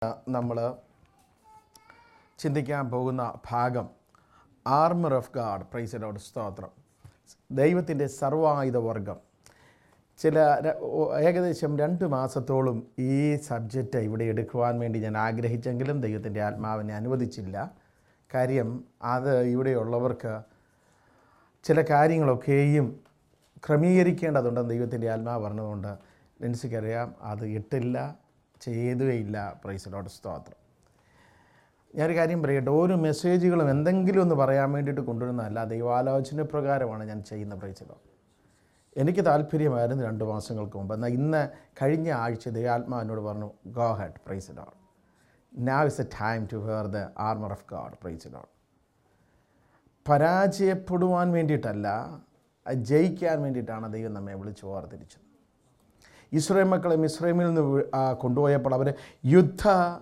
നമ്മൾ ചിന്തിക്കാൻ പോകുന്ന ഭാഗം ആർമർ ഓഫ് ഗാഡ് പ്രൈസിലോട് സ്തോത്രം ദൈവത്തിൻ്റെ സർവായുധ വർഗം ചില ര- ഓ- ഏകദേശം രണ്ട് മാസത്തോളം ഈ സബ്ജക്റ്റ് ഇവിടെ എടുക്കുവാൻ വേണ്ടി ഞാൻ ആഗ്രഹിച്ചെങ്കിലും ദൈവത്തിൻ്റെ ആത്മാവിനെ അനുവദിച്ചില്ല കാര്യം അത് ഇവിടെയുള്ളവർക്ക് ചില കാര്യങ്ങളൊക്കെയും ക്രമീകരിക്കേണ്ടതുണ്ടെന്ന് ദൈവത്തിൻ്റെ ആത്മാവ് പറഞ്ഞതുകൊണ്ട് ലെൻസിക്കറിയാം അത് ഇട്ടില്ല ചെയ്തുകയില്ല പ്രൈസിലോട് സ്തോത്രം ഞാനൊരു കാര്യം പറയട്ടെ ഓരോ മെസ്സേജുകളും എന്തെങ്കിലും ഒന്ന് പറയാൻ വേണ്ടിയിട്ട് കൊണ്ടുവരുന്നതല്ല ദൈവാലോചന പ്രകാരമാണ് ഞാൻ ചെയ്യുന്ന പ്രൈസിലോ എനിക്ക് താല്പര്യമായിരുന്നു രണ്ട് മാസങ്ങൾക്ക് മുമ്പ് എന്നാൽ ഇന്ന് കഴിഞ്ഞ ആഴ്ച ദൈവാത്മാ എന്നോട് പറഞ്ഞു go ahead praise Lord now is a time to wear the armour of God praise Lord പരാജയപ്പെടുവാൻ വേണ്ടിയിട്ടല്ല അത് ജയിക്കാൻ വേണ്ടിയിട്ടാണ് ദൈവം നമ്മെ വിളിച്ചു വേർതിരിച്ചത് ഇസ്രയേൽ മക്കളെ മിസ്രൈമിൽ നിന്ന് വി- ആ, കൊണ്ടുപോയപ്പോൾ അവർ യുദ്ധ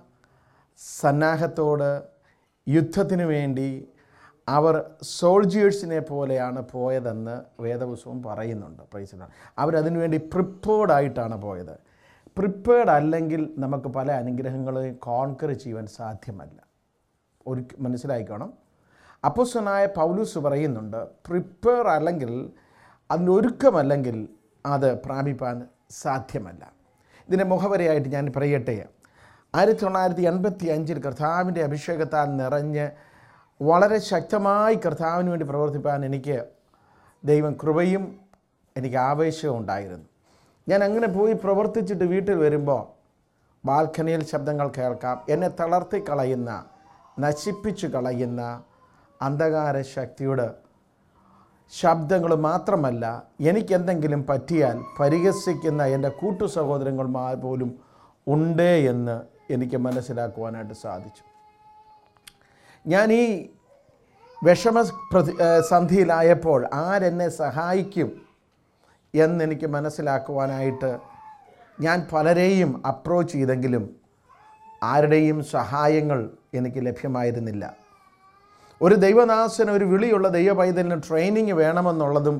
സന്നാഹത്തോട് യുദ്ധത്തിന് വേണ്ടി അവർ സോൾജിയേഴ്സിനെ പോലെയാണ് പോയതെന്ന് വേദപുസ്തകം പറയുന്നുണ്ട് പ്രൈസിലാണ് അവരതിനു വേണ്ടി പ്രിപ്പേർഡ് ആയിട്ടാണ് പോയത് പ്രിപ്പേർഡ് അല്ലെങ്കിൽ നമുക്ക് പല അനുഗ്രഹങ്ങളെയും കോൺകർ ചെയ്യുവാൻ സാധ്യമല്ല ഒരു മനസ്സിലായിക്കോണം അപ്പോസ്തലനായ പൗലൂസ് പറയുന്നുണ്ട് പ്രിപ്പയർ അല്ലെങ്കിൽ അതിൻ്റെ ഒരുക്കമല്ലെങ്കിൽ അത് പ്രാപിപ്പാൻ സാധ്യമല്ല ഇതിൻ്റെ മുഖവരയായിട്ട് ഞാൻ പറയട്ടെ ആയിരത്തി തൊള്ളായിരത്തി എൺപത്തി അഞ്ചിൽ കർത്താവിൻ്റെ അഭിഷേകത്താൽ നിറഞ്ഞ് വളരെ ശക്തമായി കർത്താവിന് വേണ്ടി പ്രവർത്തിപ്പാൻ എനിക്ക് ദൈവം കൃപയും എനിക്ക് ആവേശവും ഉണ്ടായിരുന്നു ഞാൻ അങ്ങനെ പോയി പ്രവർത്തിച്ചിട്ട് വീട്ടിൽ വരുമ്പോൾ ബാൽക്കണിയിൽ ശബ്ദങ്ങൾ കേൾക്കാം എന്നെ തളർത്തി കളയുന്ന നശിപ്പിച്ചു കളയുന്ന അന്ധകാര ശക്തിയുടെ ശബ്ദങ്ങൾ മാത്രമല്ല എനിക്കെന്തെങ്കിലും പറ്റിയാൽ പരിഹസിക്കുന്ന എൻ്റെ കൂട്ടു സഹോദരന്മാർ പോലും ഉണ്ട് എന്ന് എനിക്ക് മനസ്സിലാക്കുവാനായിട്ട് സാധിച്ചു ഞാൻ ഈ വിഷമ പ്രതി ഏഹ് സന്ധിയിലായപ്പോൾ ആരെന്നെ സഹായിക്കും എന്നെനിക്ക് മനസ്സിലാക്കുവാനായിട്ട് ഞാൻ പലരെയും അപ്രോച്ച് ചെയ്തെങ്കിലും ആരുടെയും സഹായങ്ങൾ എനിക്ക് ലഭ്യമായിരുന്നില്ല ഒരു ദൈവദാസന് ഒരു വിളിയുള്ള ദൈവ പൈതലിന് ട്രെയിനിങ് വേണമെന്നുള്ളതും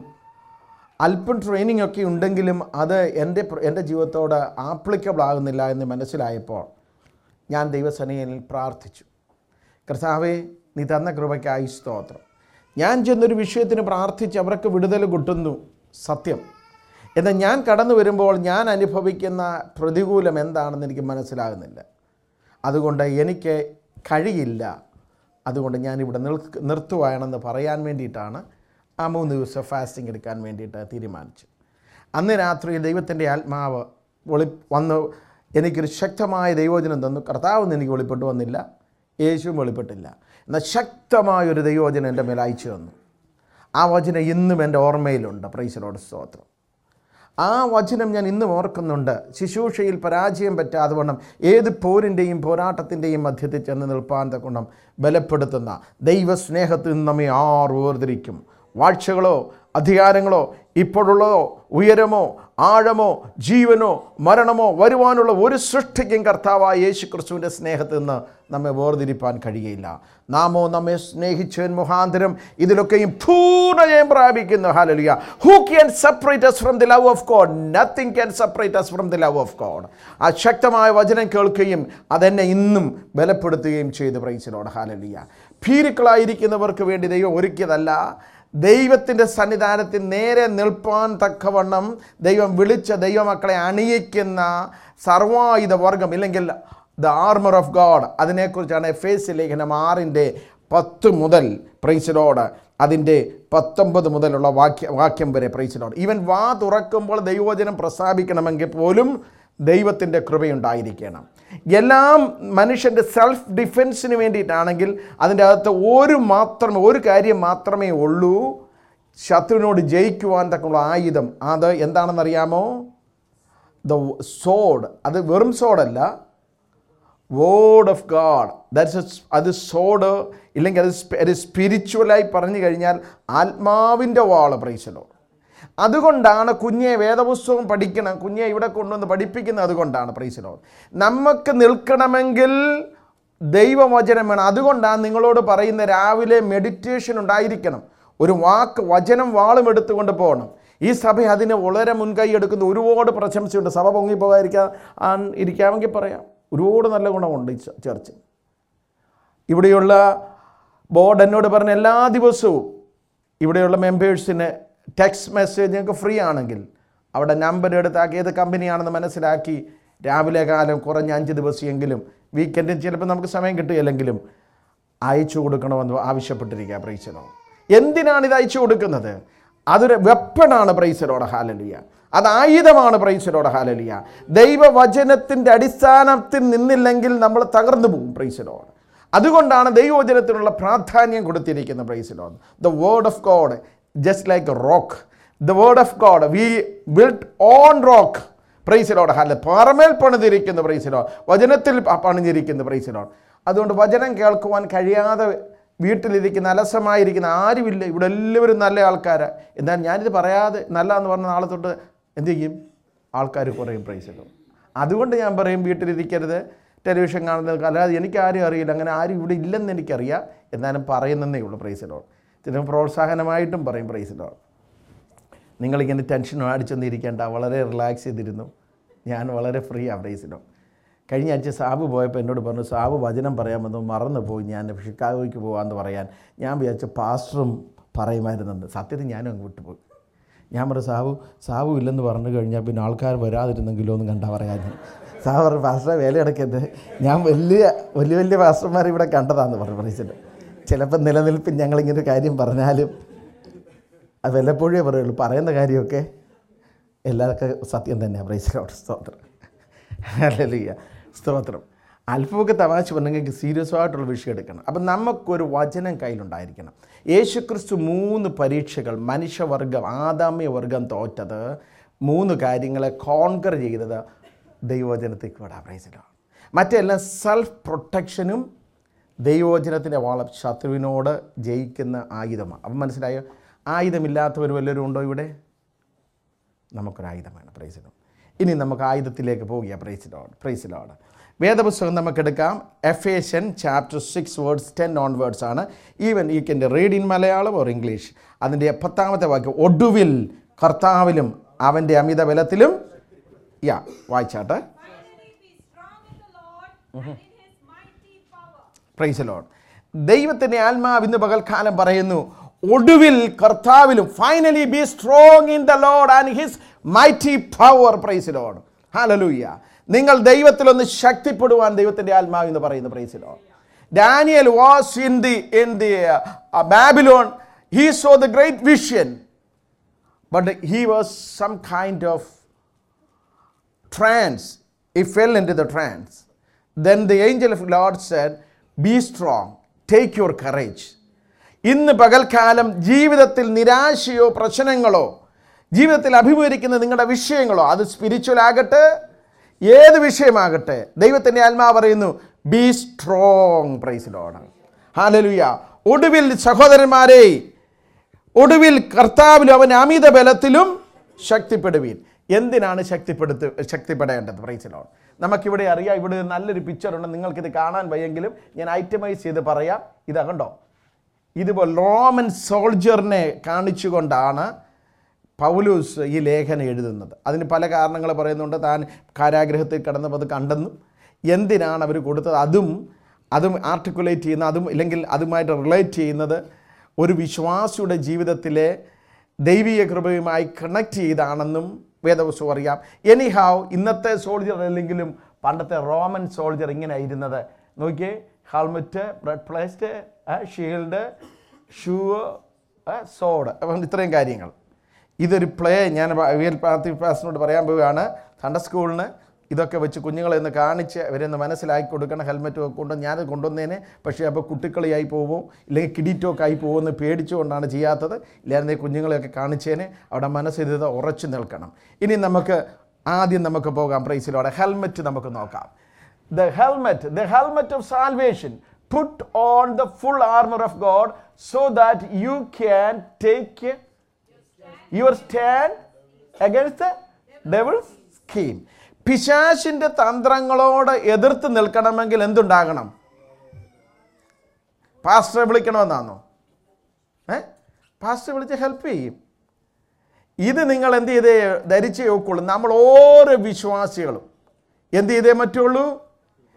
അല്പം ട്രെയിനിങ് ഒക്കെ ഉണ്ടെങ്കിലും അത് എൻ്റെ പ്ര- എൻ്റെ ജീവിതത്തോട് ആപ്ലിക്കബിൾ ആകുന്നില്ല എന്ന് മനസ്സിലായപ്പോൾ ഞാൻ ദൈവസനയിൽ പ്രാർത്ഥിച്ചു കർത്താവെ നീ തന്ന കൃപയ്ക്കായി സ്തോത്രം ഞാൻ ചെന്നൊരു വിഷയത്തിന് പ്രാർത്ഥിച്ച് അവർക്ക് വിടുതൽ കിട്ടുന്നു സത്യം എന്നാൽ ഞാൻ കടന്നു വരുമ്പോൾ ഞാൻ അനുഭവിക്കുന്ന പ്രതികൂലം എന്താണെന്ന് എനിക്ക് മനസ്സിലാകുന്നില്ല അതുകൊണ്ട് എനിക്ക് കഴിയില്ല അതുകൊണ്ട് ഞാനിവിടെ നിൽക്ക് നിർത്തുവാണെന്ന് പറയാൻ വേണ്ടിയിട്ടാണ് ആ മൂന്ന് ദിവസം ഫാസ്റ്റിംഗ് എടുക്കാൻ വേണ്ടിയിട്ട് തീരുമാനിച്ചു അന്ന് രാത്രി ദൈവത്തിൻ്റെ ആത്മാവ് വെളി വന്ന് എനിക്കൊരു ശക്തമായ ദൈവോചനം തന്നു കർത്താവെന്ന് എനിക്ക് വെളിപ്പെട്ടു വന്നില്ല യേശുവും വെളിപ്പെട്ടില്ല എന്നാൽ ശക്തമായൊരു ദൈവോചനം എൻ്റെ മേൽ അയച്ചു തന്നു ആ വചനം ഇന്നും എൻ്റെ ഓർമ്മയിലുണ്ട് പ്രൈസലോട് സ്തോത്രം ആ വചനം ഞാൻ ഇന്നും ഓർക്കുന്നുണ്ട് ശുശ്രൂഷയിൽ പരാജയം പറ്റാതെ വണ്ണം ഏത് പോരിൻ്റെയും പോരാട്ടത്തിൻ്റെയും മധ്യത്തിൽ ചെന്ന് നിൽപ്പാൻ തക്കൊണ്ണം ബലപ്പെടുത്തുന്ന ദൈവസ്നേഹത്തിൽ നിന്ന് നമ്മെ ആർ വേർതിരിക്കും വാഴ്ചകളോ അധികാരങ്ങളോ ഇപ്പോഴുള്ളതോ ഉയരമോ ആഴമോ ജീവനോ മരണമോ വരുവാനുള്ള ഒരു സൃഷ്ടിക്കും കർത്താവായ യേശു ക്രിസ്തുവിൻ്റെ സ്നേഹത്തിൽ നിന്ന് നമ്മെ വേർതിരിപ്പാൻ കഴിയില്ല നാമോ നമ്മെ സ്നേഹിച്ചവൻ മുഖാന്തരം ഇതിലൊക്കെയും പൂർണ്ണജയം പ്രാപിക്കുന്നു hallelujah who can separate us from the love of God nothing can separate us from the love of God ആ ശക്തമായ വചനം കേൾക്കുകയും അതെന്നെ ഇന്നും ബലപ്പെടുത്തുകയും ചെയ്തു പ്രൈസിലോട് ഹാലലിയ ഭീരുക്കളായിരിക്കുന്നവർക്ക് വേണ്ടി ദൈവം ഒരുക്കിയതല്ല ദൈവത്തിൻ്റെ സന്നിധാനത്തിൽ നേരെ നിൽപ്പാൻ തക്കവണ്ണം ദൈവം വിളിച്ച ദൈവമക്കളെ അണിയിക്കുന്ന സർവായുധ വർഗം ഇല്ലെങ്കിൽ ദ ആർമർ ഓഫ് ഗോഡ് അതിനെക്കുറിച്ചാണ് എഫ് എസ് ലേഖനം ആറിൻ്റെ പത്ത് മുതൽ പ്രൈസിലോട് അതിൻ്റെ പത്തൊമ്പത് മുതലുള്ള വാക്യ വാക്യം വരെ പ്രൈസിലോട് ഈവൻ വാ തുറക്കുമ്പോൾ ദൈവവചനം പ്രസ്താവിക്കണമെങ്കിൽ പോലും ദൈവത്തിൻ്റെ കൃപയുണ്ടായിരിക്കണം എല്ലാം മനുഷ്യൻ്റെ സെൽഫ് ഡിഫെൻസിന് വേണ്ടിയിട്ടാണെങ്കിൽ അതിൻ്റെ അകത്ത് ഒരു മാത്രമേ ഒരു കാര്യം മാത്രമേ ഉള്ളൂ ശത്രുവിനോട് ജയിക്കുവാൻ തക്കുള്ള ആയുധം അത് എന്താണെന്നറിയാമോ ദ സോഡ് അത് വെറും സോഡല്ല വേർഡ് ഓഫ് ഗാഡ് ദാറ്റ്സ് അത് സോഡ് ഇല്ലെങ്കിൽ അത് സ്പി- അത് സ്പിരിച്വലായി പറഞ്ഞു കഴിഞ്ഞാൽ ആത്മാവിൻ്റെ വാള് പ്രൈസലോ അതുകൊണ്ടാണ് കുഞ്ഞെ വേദപുസ്തകം പഠിക്കണം കുഞ്ഞെ ഇവിടെ കൊണ്ടുവന്ന് പഠിപ്പിക്കുന്നത് അതുകൊണ്ടാണ് പ്രൈസലോ നമുക്ക് നിൽക്കണമെങ്കിൽ ദൈവവചനം വേണം അതുകൊണ്ടാണ് നിങ്ങളോട് പറയുന്ന രാവിലെ മെഡിറ്റേഷൻ ഉണ്ടായിരിക്കണം ഒരു വാക്ക് വചനം വാളും എടുത്തുകൊണ്ട് പോകണം ഈ സഭ അതിന് വളരെ മുൻകൈ എടുക്കുന്ന ഒരുപാട് പ്രശംസയുണ്ട് സഭ പൊങ്ങിപ്പോകാതിരിക്കാൻ ഇരിക്കാമെങ്കിൽ പറയാം ഒരുപാട് നല്ല ഗുണമുണ്ട് ഈ ച- ചർച്ച് ഇവിടെയുള്ള ബോർഡ് എന്നോട് പറഞ്ഞ എല്ലാ ദിവസവും ഇവിടെയുള്ള മെമ്പേഴ്സിന് ടെക്സ്റ്റ് മെസ്സേജ് നിങ്ങൾക്ക് ഫ്രീ ആണെങ്കിൽ അവിടെ നമ്പർ എടുത്താക്കി ഏത് കമ്പനിയാണെന്ന് മനസ്സിലാക്കി രാവിലെ കാലം കുറഞ്ഞ അഞ്ച് ദിവസമെങ്കിലും വീക്കെൻഡിൽ ചിലപ്പോൾ നമുക്ക് സമയം കിട്ടുകയില്ലെങ്കിലും അയച്ചു കൊടുക്കണമെന്ന് ആവശ്യപ്പെട്ടിരിക്കുക പ്രൈസനോ എന്തിനാണ് ഇത് അയച്ചു കൊടുക്കുന്നത് അതൊരു വെപ്പണാണ് പ്രൈസലോടെ ഹാലലിയ അത് ആയുധമാണ് പ്രൈസലോടെ ഹാലലിയ ദൈവവചനത്തിൻ്റെ അടിസ്ഥാനത്തിൽ നിന്നില്ലെങ്കിൽ നമ്മൾ തകർന്നു പോകും പ്രൈസലോട് അതുകൊണ്ടാണ് ദൈവവചനത്തിനുള്ള പ്രാധാന്യം കൊടുത്തിരിക്കുന്നത് praise Lord the word of God just like rock the word of God we build on rock praise Lord അല്ല പാറമേൽ പണിതിരിക്കുന്ന പ്രൈസിലോ വചനത്തിൽ പ- പണിഞ്ഞിരിക്കുന്ന പ്രൈസിലോ അതുകൊണ്ട് വചനം കേൾക്കുവാൻ കഴിയാതെ വീട്ടിലിരിക്കുന്ന അലസമായിരിക്കുന്ന ആരുമില്ല ഇവിടെ എല്ലാവരും നല്ല ആൾക്കാരാണ് എന്നാൽ ഞാനിത് പറയാതെ നല്ല എന്ന് പറഞ്ഞ നാളെ തൊട്ട് എന്ത് ചെയ്യും ആൾക്കാർ കുറയും പ്രൈസിലോ അതുകൊണ്ട് ഞാൻ പറയും വീട്ടിലിരിക്കരുത് ടെലിവിഷൻ കാണുന്നത് അല്ലാതെ എനിക്ക് ആരും അറിയില്ല അങ്ങനെ ആരും ഇവിടെ ഇല്ലെന്ന് എനിക്കറിയാം എന്നാലും പറയുന്നതേ ഉള്ളൂ പ്രൈസിലോ ചില പ്രോത്സാഹനമായിട്ടും പറയും പ്രൈസിലോ നിങ്ങളിങ്ങനെ ടെൻഷൻ അടിച്ചൊന്നും ഇരിക്കേണ്ട വളരെ റിലാക്സ് ചെയ്തിരുന്നു ഞാൻ വളരെ ഫ്രീ ആ പ്രൈസിലോ കഴിഞ്ഞ ആഴ്ച സാബു പോയപ്പോൾ എന്നോട് പറഞ്ഞു സാബു വചനം പറയാമെന്ന് മറന്നു പോയി ഞാൻ ഷിക്കാഗോയ്ക്ക് പോകാമെന്ന് പറയാൻ ഞാൻ വിചാരിച്ച പാസ്റ്ററും പറയുമായിരുന്നുണ്ട് സത്യത്തിൽ ഞാനും അങ്ങ് വിട്ടുപോയി ഞാൻ പറഞ്ഞു സാബു സാബു ഇല്ലെന്ന് പറഞ്ഞു കഴിഞ്ഞാൽ പിന്നെ ആൾക്കാർ വരാതിരുന്നെങ്കിലോ എന്ന് കണ്ടാ പറയാൻ സാബു പറഞ്ഞു പാസ്റ്ററെ വേല എടുക്കരുത് ഞാൻ വലിയ വലിയ വലിയ പാസ്റ്റർമാർ ഇവിടെ കണ്ടതാന്ന് പറഞ്ഞു പ്രൈസിൽ ചിലപ്പോൾ നിലനിൽപ്പിൽ ഞങ്ങളിങ്ങനെ ഒരു കാര്യം പറഞ്ഞാലും അത് വല്ലപ്പോഴേ പറയുള്ളൂ പറയുന്ന കാര്യമൊക്കെ എല്ലാവർക്കും സത്യം തന്നെയാണ് പ്രൈസിലോട്ട് സ്തോത്രം അല്ലല്ല സ്തോത്രം അല്പമൊക്കെ തമാശ പറഞ്ഞെങ്കിൽ സീരിയസ് ആയിട്ടുള്ള വിഷയം എടുക്കണം അപ്പം നമുക്കൊരു വചനം കയ്യിലുണ്ടായിരിക്കണം യേശുക്രിസ്തു മൂന്ന് പരീക്ഷകൾ മനുഷ്യവർഗം ആദാമ്യ വർഗം തോറ്റത് മൂന്ന് കാര്യങ്ങളെ കോൺകർ ചെയ്തത് ദൈവവചനത്തിൽ കൂടെ പ്രൈസിലാണ് മറ്റെല്ലാം സെൽഫ് പ്രൊട്ടക്ഷനും ദൈവവചനത്തിൻ്റെ വളം ശത്രുവിനോട് ജയിക്കുന്ന ആയുധമാണ് അപ്പം മനസ്സിലായോ ആയുധമില്ലാത്തവർ വല്ലവരും ഉണ്ടോ ഇവിടെ നമുക്കൊരായുധമാണ് പ്രൈസിലോട് ഇനി നമുക്ക് ആയുധത്തിലേക്ക് പോവുക പ്രൈസിലോട് പ്രൈസിലോട് വേദപുസ്തകം നമുക്കെടുക്കാം Ephesian chapter six verse ten onwards ആണ് ഈവൻ ഈ can read in Malayalam or English അതിൻ്റെ പത്താമത്തെ വാക്യം ഒടുവിൽ കർത്താവിലും അവൻ്റെ അമിത ബലത്തിലും യാ വായിച്ചാട്ടെ Finally, be strong in the Lord and in his mighty power. Praise Lord ദൈവത്തിൻ്റെ ആത്മാവ് ഇന്ന് പകൽക്കാലം പറയുന്നു ഒടുവിൽ കർത്താവിലും finally be strong in the Lord and his mighty power praise Lord hallelujah നിങ്ങൾ ദൈവത്തിലൊന്ന് ശക്തിപ്പെടുവാൻ ദൈവത്തിൻ്റെ ആത്മാവ് എന്ന് പറയുന്നു praise Lord Daniel was in the in the Babylon he saw the great vision but he was some kind of trance. He fell into the trance. Then the angel of Lord said, Be strong, take your courage. ഇന്ന് പകൽക്കാലം ജീവിതത്തിൽ നിരാശയോ പ്രശ്നങ്ങളോ ജീവിതത്തിൽ അഭിമുഖീകരിക്കുന്ന നിങ്ങളുടെ വിഷയങ്ങളോ അത് spiritual ആകട്ടെ ഏത് വിഷയമാകട്ടെ ദൈവത്തിൻ്റെ ആത്മാവ് പറയുന്നു ബി സ്ട്രോങ് പ്രൈസിലോട് ഹാലലുയ ഒടുവിൽ സഹോദരന്മാരെ ഒടുവിൽ കർത്താവിലും അവൻ അമിത ബലത്തിലും ശക്തിപ്പെടുവീൻ എന്തിനാണ് ശക്തിപ്പെടുത്ത് ശക്തിപ്പെടേണ്ടത് പ്രൈസിലോൺ നമുക്കിവിടെ അറിയാം ഇവിടെ ഒരു നല്ലൊരു പിക്ചറുണ്ട് നിങ്ങൾക്കിത് കാണാൻ വയ്യെങ്കിലും ഞാൻ ഐറ്റമൈസ് ചെയ്ത് പറയാം ഇതാ കണ്ടോ ഇതുപോലെ റോമൻ സോൾജറിനെ കാണിച്ചുകൊണ്ടാണ് പൗലൂസ് ഈ ലേഖനം എഴുതുന്നത് അതിന് പല കാരണങ്ങൾ പറയുന്നുണ്ട് താൻ കാരാഗ്രഹത്തിൽ കിടന്നപ്പോൾ അത് കണ്ടെന്നും എന്തിനാണ് അവർ കൊടുത്തത് അതും അതും ആർട്ടിക്കുലേറ്റ് ചെയ്യുന്ന അതും ഇല്ലെങ്കിൽ അതുമായിട്ട് റിലേറ്റ് ചെയ്യുന്നത് ഒരു വിശ്വാസിയുടെ ജീവിതത്തിലെ ദൈവീയ കൃപയുമായി കണക്ട് ചെയ്താണെന്നും വേദവസ്തു അറിയാം എനിഹാവ് ഇന്നത്തെ സോൾജർ അല്ലെങ്കിലും പണ്ടത്തെ റോമൻ സോൾജർ ഇങ്ങനെ ഇരുന്നത് നോക്കിയേ helmet breastplate shield shoe sword അപ്പം ഇത്രയും കാര്യങ്ങൾ ഇതൊരു പ്ലേ ഞാൻ വിയൽ പാത്തി പാസിനോട് പറയാൻ പോവുകയാണ് സൺഡേ സ്കൂളിന് ഇതൊക്കെ വെച്ച് കുഞ്ഞുങ്ങളെ ഒന്ന് കാണിച്ച് അവരെന്ന് മനസ്സിലാക്കി കൊടുക്കണം ഹെൽമെറ്റ് ഒക്കെ കൊണ്ട് ഞാനത് കൊണ്ടുവന്നേനെ പക്ഷേ അപ്പോൾ കുട്ടിക്കളിയായി പോകും ഇല്ലെങ്കിൽ കിടീറ്റൊക്കെ ആയി പോകുമെന്ന് പേടിച്ചുകൊണ്ടാണ് ചെയ്യാത്തത് ഇല്ലായിരുന്നെ കുഞ്ഞുങ്ങളെയൊക്കെ കാണിച്ചേനെ അവിടെ മനസ്സിരുത് ഉറച്ചു നിൽക്കണം ഇനി നമുക്ക് ആദ്യം നമുക്ക് പോകാം പ്രൈസിലൂടെ ഹെൽമെറ്റ് നമുക്ക് നോക്കാം the helmet, the helmet of salvation. Put on the full armor of God so that you can take your stand against the devil's scheme. പിശാശിൻ്റെ തന്ത്രങ്ങളോട് എതിർത്ത് നിൽക്കണമെങ്കിൽ എന്തുണ്ടാകണം പാസ്റ്ററെ വിളിക്കണമെന്നാണോ ഏ പാസ്റ്റർ വിളിച്ച് ഹെൽപ്പ് ചെയ്യും ഇത് നിങ്ങൾ എന്ത് ചെയ്തേ ധരിച്ചേ ഒക്കുള്ളൂ നമ്മൾ ഓരോ വിശ്വാസികളും എന്ത് ചെയ്തേ പറ്റുള്ളൂ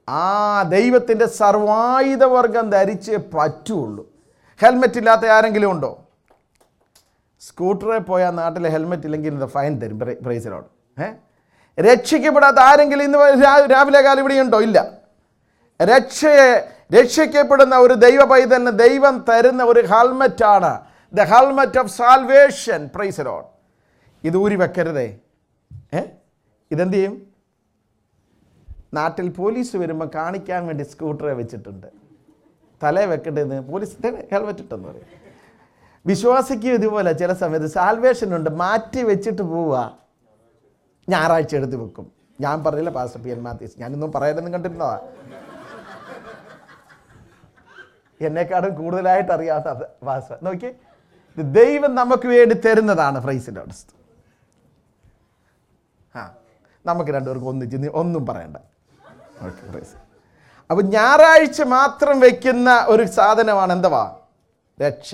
ആ ദൈവത്തിൻ്റെ സർവായുധവർഗം ധരിച്ചേ പറ്റുള്ളൂ ഹെൽമെറ്റ് ഇല്ലാത്ത ആരെങ്കിലും ഉണ്ടോ സ്കൂട്ടറിൽ പോയാൽ നാട്ടിൽ ഹെൽമെറ്റ് ഇല്ലെങ്കിൽ ഇത് ഫൈൻ തരും പ്രൈസിനോട് ഏ രക്ഷിക്കപ്പെടാത്ത ആരെങ്കിലും ഇന്ന് രാ- രാവിലെ കാലം ഇവിടെ ഉണ്ടോ ഇല്ല രക്ഷയെ രക്ഷിക്കപ്പെടുന്ന ഒരു ദൈവ പൈതലിന് ദൈവം തരുന്ന ഒരു ഹെൽമെറ്റാണ് the helmet of salvation praise Lord ഇത് ഊരി വെക്കരുതേ ഏ ഇതെന്ത് ചെയ്യും നാട്ടിൽ പോലീസ് വരുമ്പോൾ കാണിക്കാൻ വേണ്ടി സ്കൂട്ടറെ വെച്ചിട്ടുണ്ട് തലേ വെക്കേണ്ടതെന്ന് പോലീസ് ഹെൽമെറ്റ് ഇട്ടെന്ന് പറയും വിശ്വാസിക്ക് ഇതുപോലെ ചില സമയത്ത് സാൽവേഷൻ ഉണ്ട് മാറ്റി വെച്ചിട്ട് പോവുക ഞായറാഴ്ച എടുത്ത് വെക്കും ഞാൻ പറഞ്ഞില്ല പാസ്റ്റർ പി എൻ മാത്യൂസ് ഞാനൊന്നും പറയരുതെന്ന് കണ്ടിരുന്നതാ എന്നെക്കാളും കൂടുതലായിട്ട് അറിയാവുന്ന പാസ്റ്റർ നോക്കി ഇത് ദൈവം നമുക്ക് വേണ്ടി തരുന്നതാണ് ഫ്രൈസിൻ്റെ അവസ്ഥ ആ നമുക്ക് രണ്ടുപേർക്കും ഒന്നിച്ച് നീ ഒന്നും പറയണ്ട ഓക്കെ പ്രൈസ് അപ്പം ഞായറാഴ്ച മാത്രം വെക്കുന്ന ഒരു സാധനമാണ് എന്തുവാ രക്ഷ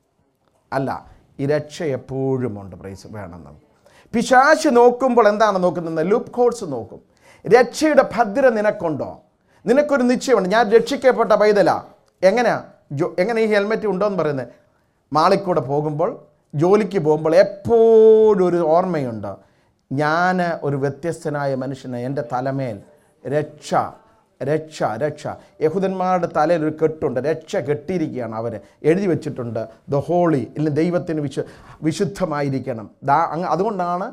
അല്ല ഈ രക്ഷ എപ്പോഴും ഉണ്ട് പ്രൈസ് വേണം നമുക്ക് പിശാശ് നോക്കുമ്പോൾ എന്താണ് നോക്കുന്നത് ലൂപ്പ് കോഡ്സ് നോക്കും രക്ഷയുടെ ഭദ്ര നിനക്കുണ്ടോ നിനക്കൊരു നിശ്ചയമുണ്ട് ഞാൻ രക്ഷിക്കപ്പെട്ട പൈതല എങ്ങനെയാ ജോ എങ്ങനെ ഈ ഹെൽമെറ്റ് ഉണ്ടോ എന്ന് പറയുന്നത് മാളിൽ കൂടെ പോകുമ്പോൾ ജോലിക്ക് പോകുമ്പോൾ എപ്പോഴും ഒരു ഓർമ്മയുണ്ട് ഞാൻ ഒരു വ്യത്യസ്തനായ മനുഷ്യന് എൻ്റെ തലമേൽ രക്ഷ രക്ഷ രക്ഷ യഹൂദന്മാരുടെ തലയിൽ ഒരു കെട്ടുണ്ട് രക്ഷ കെട്ടിയിരിക്കുകയാണ് അവർ എഴുതി വെച്ചിട്ടുണ്ട് ദ ഹോളി ഇല്ലെങ്കിൽ ദൈവത്തിന് വിശു വിശുദ്ധമായിരിക്കണം ദാ അങ്ങ് അതുകൊണ്ടാണ്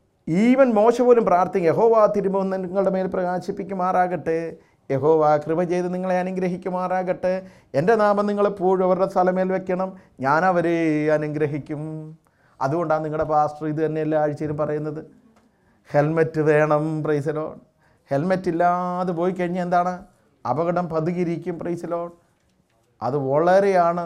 ഈവൻ മോശ പോലും പ്രാർത്ഥിക്കുക യഹോവ തിരുമോന്ന് നിങ്ങളുടെ മേൽ പ്രകാശിപ്പിക്കുമാറാകട്ടെ യഹോവ കൃപ ചെയ്ത് നിങ്ങളെ അനുഗ്രഹിക്കുമാറാകട്ടെ എൻ്റെ നാമം നിങ്ങളെപ്പോഴും അവരുടെ സ്ഥലമേൽ വെക്കണം ഞാൻ അവരെ അനുഗ്രഹിക്കും അതുകൊണ്ടാണ് നിങ്ങളുടെ പാസ്റ്റർ ഇത് തന്നെ എല്ലാ ആഴ്ചയിലും പറയുന്നത് ഹെൽമെറ്റ് വേണം പ്രൈസലോൺ ഹെൽമെറ്റ് ഇല്ലാതെ പോയി കഴിഞ്ഞാൽ എന്താണ് അപകടം പതുകിയിരിക്കും പ്രൈസലോൺ അത് വളരെയാണ്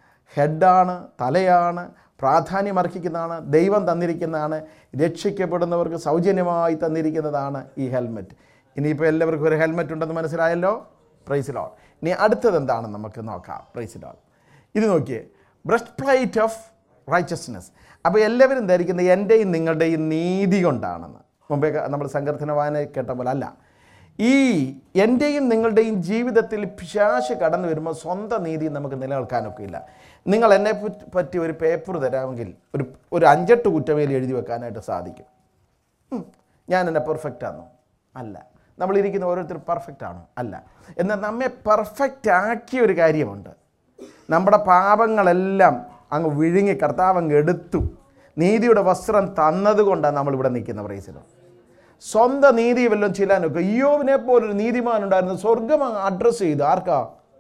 ഹെഡാണ് തലയാണ് പ്രാധാന്യം അർഹിക്കുന്നതാണ് ദൈവം തന്നിരിക്കുന്നതാണ് രക്ഷിക്കപ്പെടുന്നവർക്ക് സൗജന്യമായി തന്നിരിക്കുന്നതാണ് ഈ ഹെൽമെറ്റ് ഇനിയിപ്പോൾ എല്ലാവർക്കും ഒരു ഹെൽമെറ്റ് ഉണ്ടെന്ന് മനസ്സിലായല്ലോ പ്രൈസിലോൺ ഇനി അടുത്തത് എന്താണെന്ന് നമുക്ക് നോക്കാം പ്രൈസിലോൺ ഇത് നോക്കിയേ ബ്രസ്റ്റ് പ്ലേറ്റ് ഓഫ് റൈച്ചസ്നെസ് അപ്പോൾ എല്ലാവരും ധരിക്കുന്നത് എൻ്റെയും നിങ്ങളുടെയും നീതി കൊണ്ടാണെന്ന് മുമ്പേ ക- നമ്മൾ സങ്കീർത്തന വായന കേട്ട പോലെ അല്ല ഈ എൻ്റെയും നിങ്ങളുടെയും ജീവിതത്തിൽ പിശാശ് കടന്നു വരുമ്പോൾ സ്വന്തം നീതി നമുക്ക് നിലനിൽക്കാനൊക്കെ ഇല്ല നിങ്ങൾ എന്നെ പറ്റി- പറ്റി ഒരു പേപ്പർ തരാമെങ്കിൽ ഒരു ഒരു അഞ്ചെട്ട് കുറ്റവേലി എഴുതി വെക്കാനായിട്ട് സാധിക്കും ഉം. ഞാൻ എന്നെ പെർഫെക്റ്റ് ആണോ അല്ല നമ്മളിരിക്കുന്ന ഓരോരുത്തർ പെർഫെക്റ്റ് ആണോ അല്ല എന്നാൽ നമ്മെ പെർഫെക്റ്റ് ആക്കിയ ഒരു കാര്യമുണ്ട് നമ്മുടെ പാപങ്ങളെല്ലാം അങ്ങ് വിഴുങ്ങി കർത്താവ് അങ്ങ് എടുത്തു നീതിയുടെ വസ്ത്രം തന്നതുകൊണ്ടാണ് നമ്മളിവിടെ നിൽക്കുന്ന പ്രൈസിലോ സ്വന്തം നീതി വല്ലതും ചിലാനൊക്കെ അയ്യോവിനെ പോലൊരു നീതിമാൻ ഉണ്ടായിരുന്നു സ്വർഗം അഡ്രസ്സ് ചെയ്തു ആർക്കാ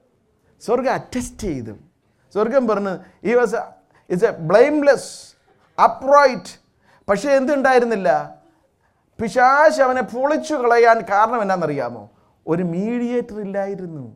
സ്വർഗം അറ്റസ്റ്റ് ചെയ്തു സ്വർഗം പറഞ്ഞു ഈ was it's a blameless upright പക്ഷേ എന്തുണ്ടായിരുന്നില്ല പിശാശ് അവനെ പൊളിച്ചു കളയാൻ കാരണം എന്നാണെന്നറിയാമോ ഒരു മീഡിയേറ്റർ ഇല്ലായിരുന്നു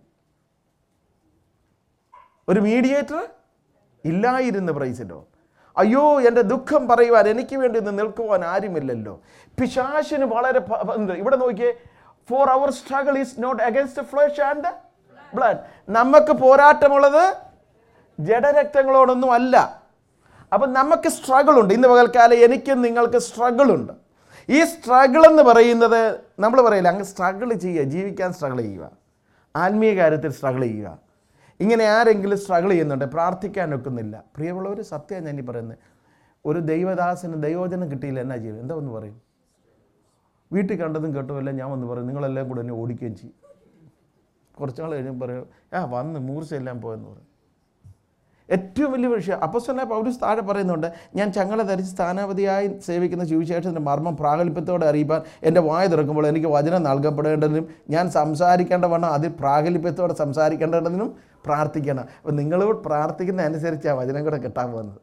ഒരു മീഡിയേറ്റർ ഇല്ലായിരുന്നു പ്രൈസിലോ അയ്യോ എൻ്റെ ദുഃഖം പറയുവാൻ എനിക്ക് വേണ്ടി ഒന്ന് നിൽക്കുവാൻ ആരുമില്ലല്ലോ പിശാശിന് വളരെ പ- പ- എന്ത് ഇവിടെ നോക്കിയേ for our struggle is not against flesh and blood നമുക്ക് പോരാട്ടമുള്ളത് ജഡരക്തങ്ങളോടൊന്നും അല്ല അപ്പം നമുക്ക് സ്ട്രഗിൾ ഉണ്ട് ഇന്ന് പകൽക്കാലം എനിക്കും നിങ്ങൾക്ക് സ്ട്രഗിൾ ഉണ്ട് ഈ സ്ട്രഗിൾ എന്ന് പറയുന്നത് നമ്മൾ പറയില്ല അങ്ങ് സ്ട്രഗിൾ ചെയ്യുക ജീവിക്കാൻ സ്ട്രഗിൾ ചെയ്യുക ആത്മീയ കാര്യത്തിൽ സ്ട്രഗിൾ ചെയ്യുക ഇങ്ങനെ ആരെങ്കിലും സ്ട്രഗിൾ ചെയ്യുന്നുണ്ട് പ്രാർത്ഥിക്കാൻ ഒക്കുന്നില്ല പ്രിയമുള്ളവർ സത്യം ഞാൻ ഈ പറയുന്നത് ഒരു ദൈവദാസന് ദൈവോചനം കിട്ടിയില്ല എന്നാ ചെയ്യും എന്താ ഒന്ന് പറയും വീട്ടിൽ കണ്ടതും കേട്ടതുമല്ല ഞാൻ വന്ന് പറയും നിങ്ങളെല്ലാം കൂടെ എന്നെ ഓടിക്കുകയും ചെയ്യും കുറച്ച് നാൾ കഴിഞ്ഞ് പറയും ആ വന്ന് മൂർച്ചയെല്ലാം പോയെന്ന് പറയും ഏറ്റവും വലിയ വിഷയം അപ്പസ്വല പൗരസ് താഴെ പറയുന്നുണ്ട് ഞാൻ ചങ്ങള ധരിച്ച് സ്ഥാനാപതിയായി സേവിക്കുന്ന സുവിശേഷത്തിൻ്റെ മർമ്മം പ്രാഗൽഭ്യത്തോടെ അറിയിപ്പാൻ എൻ്റെ വായ തുറക്കുമ്പോൾ എനിക്ക് വചനം നൽകപ്പെടേണ്ടതിനും ഞാൻ സംസാരിക്കേണ്ട വണ്ണം അതിൽ പ്രാഗൽഭ്യത്തോടെ സംസാരിക്കേണ്ടതിനും പ്രാർത്ഥിക്കണം അപ്പം നിങ്ങളോട് പ്രാർത്ഥിക്കുന്ന അനുസരിച്ച് ആ വചനം കൂടെ കിട്ടാൻ പോകുന്നത്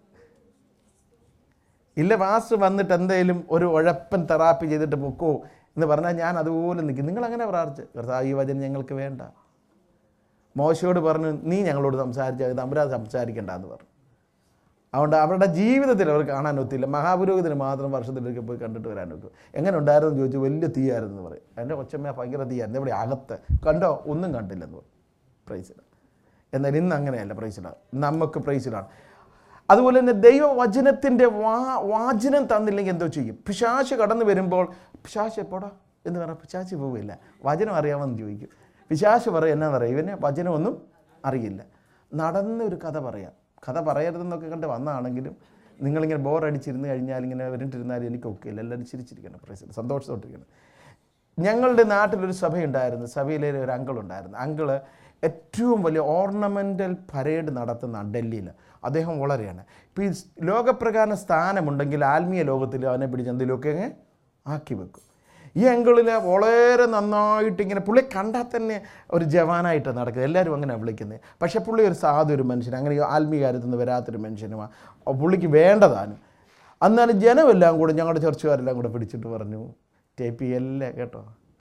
ഇല്ല വാസ് വന്നിട്ട് എന്തെങ്കിലും ഒരു ഉഴപ്പൻ തെറാപ്പി ചെയ്തിട്ട് പൊക്കോ എന്ന് പറഞ്ഞാൽ ഞാൻ അതുപോലെ നിൽക്കും നിങ്ങൾ അങ്ങനെ പ്രാർത്ഥിച്ച് കർത്താവ് ഈ വചനം ഞങ്ങൾക്ക് വേണ്ട മോശയോട് പറഞ്ഞു നീ ഞങ്ങളോട് സംസാരിച്ചാൽ തമ്പുരാൻ സംസാരിക്കണ്ട എന്ന് പറഞ്ഞു അതുകൊണ്ട് അവരുടെ ജീവിതത്തിൽ അവർ കാണാൻ ഒത്തില്ല മഹാപുരോഹിതന് മാത്രം വർഷത്തിലൊക്കെ പോയി കണ്ടിട്ട് വരാൻ ഒക്കും എങ്ങനെ ഉണ്ടായിരുന്നു എന്ന് ചോദിച്ചു വലിയ തീയായിരുന്നു എന്ന് പറയും എൻ്റെ കൊച്ചമ്മ ഭയങ്കര തീയായിരുന്നു ഇവിടെ അകത്ത് കണ്ടോ ഒന്നും കണ്ടില്ലെന്ന് പറയും പ്രൈസിലാണ് എന്നാൽ ഇന്ന് അങ്ങനെയല്ല പ്രൈസിലാണ് നമുക്ക് പ്രൈസിലാണ് അതുപോലെ തന്നെ ദൈവവചനത്തിൻ്റെ വാ വാചനം തന്നില്ലെങ്കിൽ എന്തോ ചെയ്യും പിശാശ് കടന്നു വരുമ്പോൾ പിശാശ് എപ്പോടാ എന്ന് പറഞ്ഞാൽ പിശാശ് പോവില്ല വചനം അറിയാമെന്ന് ചോദിക്കും പിശാശ് പറയും എന്നാന്നറിയാം ഇവന് വചനമൊന്നും അറിയില്ല നടന്ന ഒരു കഥ പറയാം കഥ പറയരുതെന്നൊക്കെ കണ്ട് വന്നതാണെങ്കിലും നിങ്ങളിങ്ങനെ ബോറടിച്ചിരുന്ന് കഴിഞ്ഞാൽ ഇങ്ങനെ വരണ്ടിരുന്നാലും എനിക്ക് ഒക്കെയില്ല എല്ലാവരും ചിരിച്ചിരിക്കണം പ്രൈസ് സന്തോഷത്തോട്ടിരിക്കണം ഞങ്ങളുടെ നാട്ടിലൊരു സഭയുണ്ടായിരുന്നു സഭയിലെ ഒരു അങ്കിൾ ഉണ്ടായിരുന്നു അങ്കിള് ഏറ്റവും വലിയ ഓർണമെൻ്റൽ പരേഡ് നടത്തുന്ന ഡൽഹിയിൽ അദ്ദേഹം വളരെയാണ് ഇപ്പോൾ ഈ ലോകപ്രകാരം സ്ഥാനമുണ്ടെങ്കിൽ ആത്മീയ ലോകത്തിൽ അവനെ പിടിച്ച് എന്തെങ്കിലുമൊക്കെ അങ്ങ് ആക്കി വെക്കും ഈ അങ്കിളിൽ വളരെ നന്നായിട്ട് ഇങ്ങനെ പുള്ളി കണ്ടാൽ തന്നെ ഒരു ജവാനായിട്ട് നടക്കുന്നത് എല്ലാവരും അങ്ങനെയാണ് വിളിക്കുന്നത് പക്ഷേ പുള്ളി ഒരു സാധു ഒരു മനുഷ്യൻ അങ്ങനെ ആത്മീയ കാര്യത്തിൽ നിന്ന് വരാത്തൊരു മനുഷ്യനുമാണ് പുള്ളിക്ക് വേണ്ടതാണ് അന്നാലും ജനമെല്ലാം കൂടെ ഞങ്ങളുടെ ചർച്ചുകാരെല്ലാം കൂടെ പിടിച്ചിട്ട് പറഞ്ഞു ടേപ്പി എല്ലാം കേട്ടോ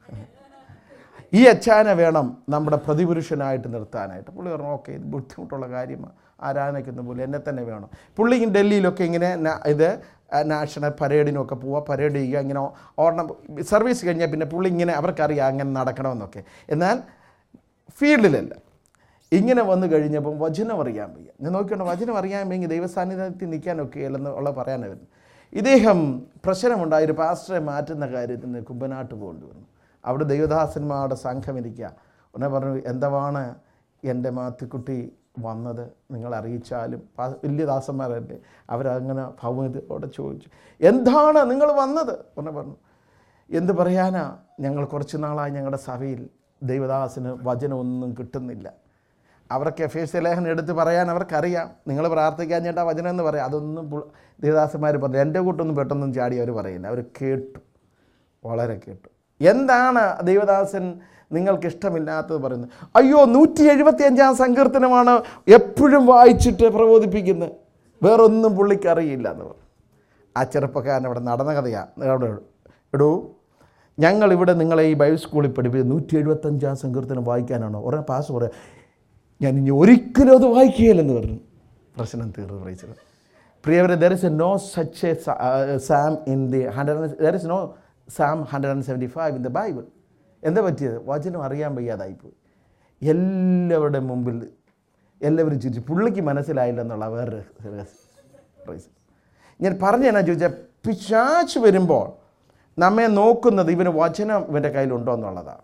ഈ അച്ചാനെ വേണം നമ്മുടെ പ്രതിപുരുഷനായിട്ട് നിർത്താനായിട്ട് പുള്ളി പറഞ്ഞു ഓക്കെ ഇത് ബുദ്ധിമുട്ടുള്ള കാര്യമാണ് ആരാധനയ്ക്കുന്ന പോലെ എന്നെ തന്നെ വേണം പുള്ളി ഈ ഡൽഹിയിലൊക്കെ ഇങ്ങനെ ന- ഇത് നാഷണൽ പരേഡിനൊക്കെ പോവുക പരേഡ് ചെയ്യുക ഇങ്ങനെ ഓർണം സർവീസ് കഴിഞ്ഞാൽ പിന്നെ പുള്ളി ഇങ്ങനെ അവർക്കറിയാം അങ്ങനെ നടക്കണമെന്നൊക്കെ എന്നാൽ ഫീൽഡിലല്ല ഇങ്ങനെ വന്നു കഴിഞ്ഞപ്പം വചനം അറിയാൻ വയ്യ ഞാൻ നോക്കിക്കൊണ്ട് വചനം അറിയാൻ വയ്യെങ്കിൽ ദൈവസാന്നിധ്യത്തിൽ നിൽക്കാനൊക്കെ അല്ലെന്ന് ഉള്ള പറയാനാണ് വരുന്നത് ഇദ്ദേഹം പ്രശ്നമുണ്ടായ ഒരു പാസ്റ്ററെ മാറ്റുന്ന കാര്യത്തിന് കുമ്പനാട്ട് പോകേണ്ടി വന്നു അവിടെ ദൈവദാസന്മാരുടെ സംഘം ഇരിക്കുക ഉടനെ പറഞ്ഞു എന്താണ് എൻ്റെ മാത്തിക്കുട്ടി വന്നത് നിങ്ങൾ അറിയിച്ചാലും പാ- വലിയ ദാസന്മാരല്ലേ അവരങ്ങനെ ഭൗമതയോടെ ചോദിച്ചു എന്താണ് നിങ്ങൾ വന്നത് ഉടനെ പറഞ്ഞു എന്ത് പറയാനാ ഞങ്ങൾ കുറച്ച് നാളായി ഞങ്ങളുടെ സഭയിൽ ദൈവദാസന് വചനമൊന്നും കിട്ടുന്നില്ല അവർക്ക് എഫ് എസ് ലേഖനം എടുത്ത് പറയാൻ അവർക്കറിയാം നിങ്ങൾ പ്രാർത്ഥിക്കാൻ ചേട്ടാ വചനം എന്ന് പറയാം അതൊന്നും പുള്ള- ദേവദാസന്മാർ പറഞ്ഞു എൻ്റെ കൂട്ടൊന്നും പെട്ടെന്നും ചാടി അവർ പറയില്ല അവർ കേട്ടു വളരെ കേട്ടു എന്താണ് ദൈവദാസൻ നിങ്ങൾക്ക് ഇഷ്ടമില്ലാത്തത് പറയുന്നത് അയ്യോ നൂറ്റി എഴുപത്തി അഞ്ചാം സങ്കീർത്തനമാണ് എപ്പോഴും വായിച്ചിട്ട് പ്രബോധിപ്പിക്കുന്നത് വേറൊന്നും പുള്ളിക്ക് അറിയില്ല എന്ന് പറഞ്ഞു ആ ചെറുപ്പക്കാരൻ അവിടെ നടന്ന കഥയാണ് അവിടെ എടൂ ഞങ്ങൾ ഇവിടെ നിങ്ങളെ ഈ ബൈബിൾ സ്കൂളിൽ പഠിപ്പിച്ചത് നൂറ്റി എഴുപത്തഞ്ചാം സങ്കീർത്തനം വായിക്കാനാണോ ഉടനെ പാസ് പറയാം ഞാൻ ഇനി ഒരിക്കലും അത് വായിക്കുകയില്ലെന്ന് പറഞ്ഞു പ്രശ്നം തീർന്നു പ്രൈച്ചത് പ്രിയവരെ there is a no such a psalm in the hundred there is no psalm hundred and seventy five in the Bible എന്താ പറ്റിയത് വചനം അറിയാൻ വയ്യാതായിപ്പോയി എല്ലാവരുടെ മുമ്പിൽ എല്ലാവരും ചിരിച്ചു പുള്ളിക്ക് മനസ്സിലായില്ല എന്നുള്ള വേറൊരു റീസൺ ഞാൻ പറഞ്ഞു എന്നാ ചോദിച്ചാൽ പിശാച്ച് വരുമ്പോൾ നമ്മെ നോക്കുന്നത് ഇവന് വചനം ഇവൻ്റെ കയ്യിലുണ്ടോ എന്നുള്ളതാണ്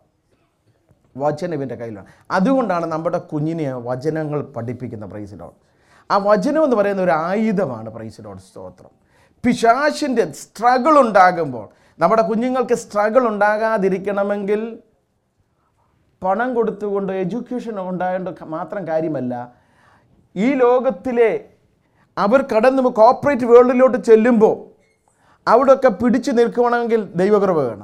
വചനം ഇവൻ്റെ കയ്യിലാണ് അതുകൊണ്ടാണ് നമ്മുടെ കുഞ്ഞിനെ വചനങ്ങൾ പഠിപ്പിക്കുന്ന പ്രൈസിലോട് ആ വചനം എന്ന് പറയുന്ന ഒരു ആയുധമാണ് പ്രൈസിലോട് സ്തോത്രം പിശാശിൻ്റെ സ്ട്രഗിൾ ഉണ്ടാകുമ്പോൾ നമ്മുടെ കുഞ്ഞുങ്ങൾക്ക് സ്ട്രഗിൾ ഉണ്ടാകാതിരിക്കണമെങ്കിൽ പണം കൊടുത്തുകൊണ്ട് എഡ്യൂക്കേഷൻ ഉണ്ടായത് മാത്രം കാര്യമല്ല ഈ ലോകത്തിലെ അവർ കടന്നു കോപ്പറേറ്റ് വേൾഡിലോട്ട് ചെല്ലുമ്പോൾ അവിടെയൊക്കെ പിടിച്ചു നിൽക്കണമെങ്കിൽ ദൈവകൃപ വേണം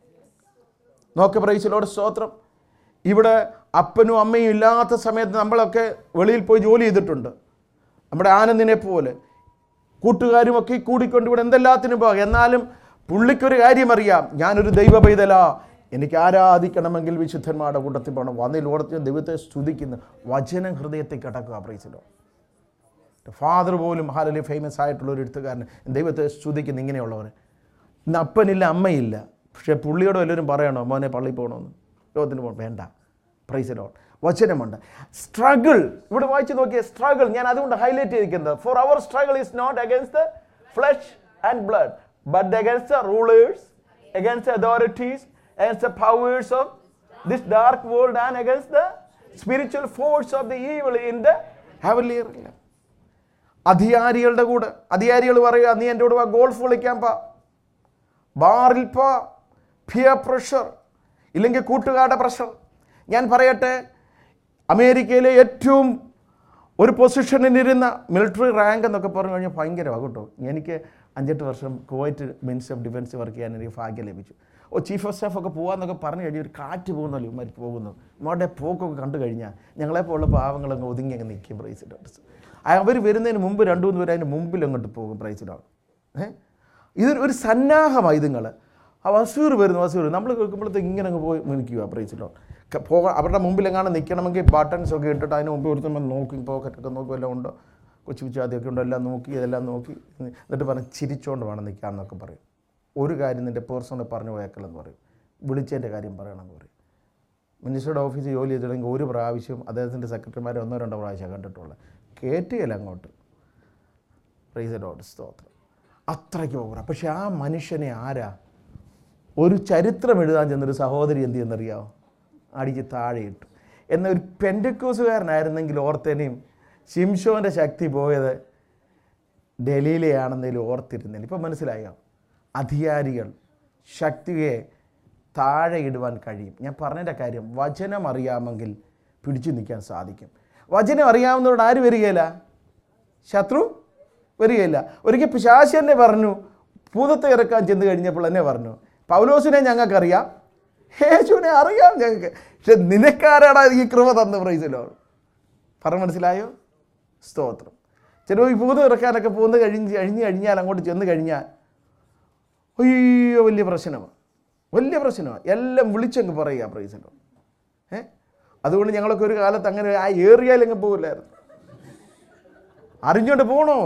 നോക്ക് പ്രൈസിലോട് സ്തോത്രം ഇവിടെ അപ്പനും അമ്മയും ഇല്ലാത്ത സമയത്ത് നമ്മളൊക്കെ വെളിയിൽ പോയി ജോലി ചെയ്തിട്ടുണ്ട് നമ്മുടെ ആനന്ദിനെ പോലെ കൂട്ടുകാരുമൊക്കെ കൂടിക്കൊണ്ട് ഇവിടെ എന്തെല്ലാത്തിനും പോകാം എന്നാലും പുള്ളിക്കൊരു കാര്യം അറിയാം ഞാനൊരു ദൈവ പൈതലാ എനിക്ക് ആരാധിക്കണമെങ്കിൽ വിശുദ്ധന്മാരുടെ കൂട്ടത്തിൽ പോകണം വന്നിൽ ഓടത്തിൽ ദൈവത്തെ സ്തുതിക്കുന്ന വചനം ഹൃദയത്തിൽ കിടക്കുക പ്രൈസിലോ ഫാദർ പോലും ഹാലലി ഫേമസ് ആയിട്ടുള്ള ഒരു എഴുത്തുകാരൻ ദൈവത്തെ സ്തുതിക്കുന്ന ഇങ്ങനെയുള്ളവർ ഇന്ന് അപ്പനില്ല അമ്മയില്ല പക്ഷേ പുള്ളിയോട് എല്ലാവരും പറയണോ മോനെ പള്ളിയിൽ പോകണമെന്ന് ലോകത്തിന് പോകണം വേണ്ട പ്രൈസിലോ വചനമുണ്ട് സ്ട്രഗിൾ ഇവിടെ വായിച്ചു നോക്കിയ സ്ട്രഗിൾ ഞാൻ അതുകൊണ്ട് ഹൈലൈറ്റ് ചെയ്തിരിക്കുന്നത് for our struggle is not against the flesh and blood but against the rulers against the authorities, against the powers of this dark world, and against the spiritual force of the evil in the heavenly realm. അധികാരികളുടെ കൂടെ അധികാരികൾ പറയുക നീ എൻ്റെ കൂടെ വാ golf കളിക്കാൻ പാ ബാറിൽ പോ പിയർ പ്രഷർ ഇല്ലെങ്കിൽ കൂട്ടുകാരുടെ പ്രഷർ ഞാൻ പറയട്ടെ അമേരിക്കയിലെ ഏറ്റവും ഒരു പൊസിഷനിലിരുന്ന മിലിറ്ററി റാങ്ക് എന്നൊക്കെ പറഞ്ഞു കഴിഞ്ഞാൽ ഭയങ്കരമാണ് കേട്ടോ എനിക്ക് അഞ്ചെട്ട് വർഷം Kuwait minister of defence work ചെയ്യാൻ എനിക്ക് ഭാഗ്യം ലഭിച്ചു ഓ ചീഫ് ഓഫ് സ്റ്റാഫ് ഒക്കെ പോകാമെന്നൊക്കെ പറഞ്ഞു കഴിഞ്ഞാൽ ഒരു കാറ്റ് പോകുന്നല്ലോ ഇവന്മാർ പോകുന്നു നമ്മുടെ പോക്കൊക്കെ കണ്ടു കഴിഞ്ഞാൽ ഞങ്ങളെപ്പോലുള്ള പാവങ്ങളങ്ങ് ഒതുങ്ങി അങ്ങ് നിൽക്കും പ്രൈസിഡോട്ട്സ് അവർ വരുന്നതിന് മുമ്പ് രണ്ട് മൂന്ന് പേര് അതിന് മുമ്പിൽ അങ്ങോട്ട് പോകും പ്രൈസിഡോട്ട് ഏഹ് ഇതൊരു ഒരു സന്നാഹമാണ് ഇതുങ്ങൾ ആ വസൂർ വരുന്നു വസൂർ നമ്മൾ കേൾക്കുമ്പോഴത്തേക്ക് ഇങ്ങനെ അങ്ങ് പോയി നിൽക്കുക പ്രൈസിലോ പോകാൻ അവരുടെ മുമ്പിൽ എങ്ങാനും നിൽക്കണമെങ്കിൽ ബട്ടൺസ് ഒക്കെ ഇട്ടിട്ട് അതിന് മുമ്പ് ഒരുത്തുമ്പോൾ നോക്കി പോക്കറ്റൊക്കെ നോക്കും എല്ലാം ഉണ്ടോ കൊച്ചു പിച്ചാദ്യമൊക്കെ ഉണ്ടോ എല്ലാം നോക്കി ഇതെല്ലാം നോക്കി എന്നിട്ട് പറഞ്ഞ് ചിരിച്ചുകൊണ്ട് വേണം നിൽക്കാമെന്നൊക്കെ പറയും ഒരു കാര്യം നിൻ്റെ പേഴ്സണൽ പറഞ്ഞു പോയേക്കലെന്ന് പറയും വിളിച്ചതിൻ്റെ കാര്യം പറയണമെന്ന് പറയും മിനിസ്റ്ററുടെ ഓഫീസിൽ ജോലി ചെയ്തിട്ടുണ്ടെങ്കിൽ ഒരു പ്രാവശ്യം അദ്ദേഹത്തിൻ്റെ സെക്രട്ടറിമാരെ ഒന്നോ രണ്ടോ പ്രാവശ്യം കണ്ടിട്ടുള്ളത് കയറ്റുകയില്ല അങ്ങോട്ട് പ്രൈസ് ലോഡ് സ്തോത്രം അത്രയ്ക്ക് ഓവറ പക്ഷെ ആ മനുഷ്യനെ ആരാ ഒരു ചരിത്രം എഴുതാൻ ചെന്നൊരു സഹോദരി എന്ത് ചെയ്യുന്നറിയാമോ അടിച്ച് താഴെ ഇട്ടു എന്നാൽ ഒരു പെൻഡക്കോസുകാരനായിരുന്നെങ്കിൽ ഓർത്തേനെയും ശിംഷോൻ്റെ ശക്തി പോയത് ഡൽഹിയിലെയാണെന്നതിൽ ഓർത്തിരുന്നില്ല ഇപ്പം മനസ്സിലായോ അധികാരികൾ ശക്തിയെ താഴെ ഇടുവാൻ കഴിയും ഞാൻ പറഞ്ഞതിൻ്റെ കാര്യം വചനം അറിയാമെങ്കിൽ പിടിച്ചു നിൽക്കാൻ സാധിക്കും വചനം അറിയാവുന്നവരോട് ആര് വരികയില്ല ശത്രു വരികയില്ല ഒരിക്കൽ പിശാശി തന്നെ പറഞ്ഞു ഭൂതത്തെ ഇറക്കാൻ ചെന്ന് കഴിഞ്ഞപ്പോൾ എന്നെ പറഞ്ഞു പൗലോസിനെ ഞങ്ങൾക്കറിയാം യേശുവിനെ അറിയാം ഞങ്ങൾക്ക് പക്ഷെ നിനക്കാരാടാ ഈ കൃപ തന്ന പ്രൈസിലോ പറഞ്ഞ് മനസ്സിലായോ സ്തോത്രം ചിലപ്പോൾ ഈ ഭൂതം ഇറക്കാനൊക്കെ പോകുന്ന കഴിഞ്ഞ് കഴിഞ്ഞ് കഴിഞ്ഞാൽ അങ്ങോട്ട് ചെന്ന് കഴിഞ്ഞാൽ അയ്യോ വലിയ പ്രശ്നമാണ് വലിയ പ്രശ്നമാണ് എല്ലാം വിളിച്ചങ്ങ് പറയുക പ്രൈസിലോ ഏ അതുകൊണ്ട് ഞങ്ങളൊക്കെ ഒരു കാലത്ത് അങ്ങനെ ആ ഏറിയാലങ്ങ് പോകില്ലായിരുന്നു അറിഞ്ഞുകൊണ്ട് പോകണോ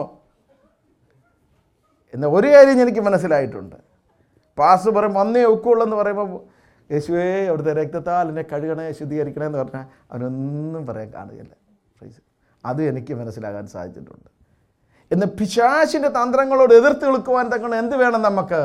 എന്ന ഒരു കാര്യം എനിക്ക് മനസ്സിലായിട്ടുണ്ട് പാസ് പറയും വന്നേ ഒക്കുള്ളൂ എന്ന് പറയുമ്പോൾ യേശുവേ അവിടുത്തെ രക്തത്താൽ എന്നെ കഴുകണേ ശുദ്ധീകരിക്കണേ എന്ന് പറഞ്ഞാൽ അവനൊന്നും പറയാൻ കാണുകയില്ല പ്രൈസ് അത് എനിക്ക് മനസ്സിലാകാൻ സാധിച്ചിട്ടുണ്ട് എന്ന് പിശാശിൻ്റെ തന്ത്രങ്ങളോട് എതിർത്ത് നിൽക്കുവാൻ തക്കണം എന്ത് വേണം നമുക്ക്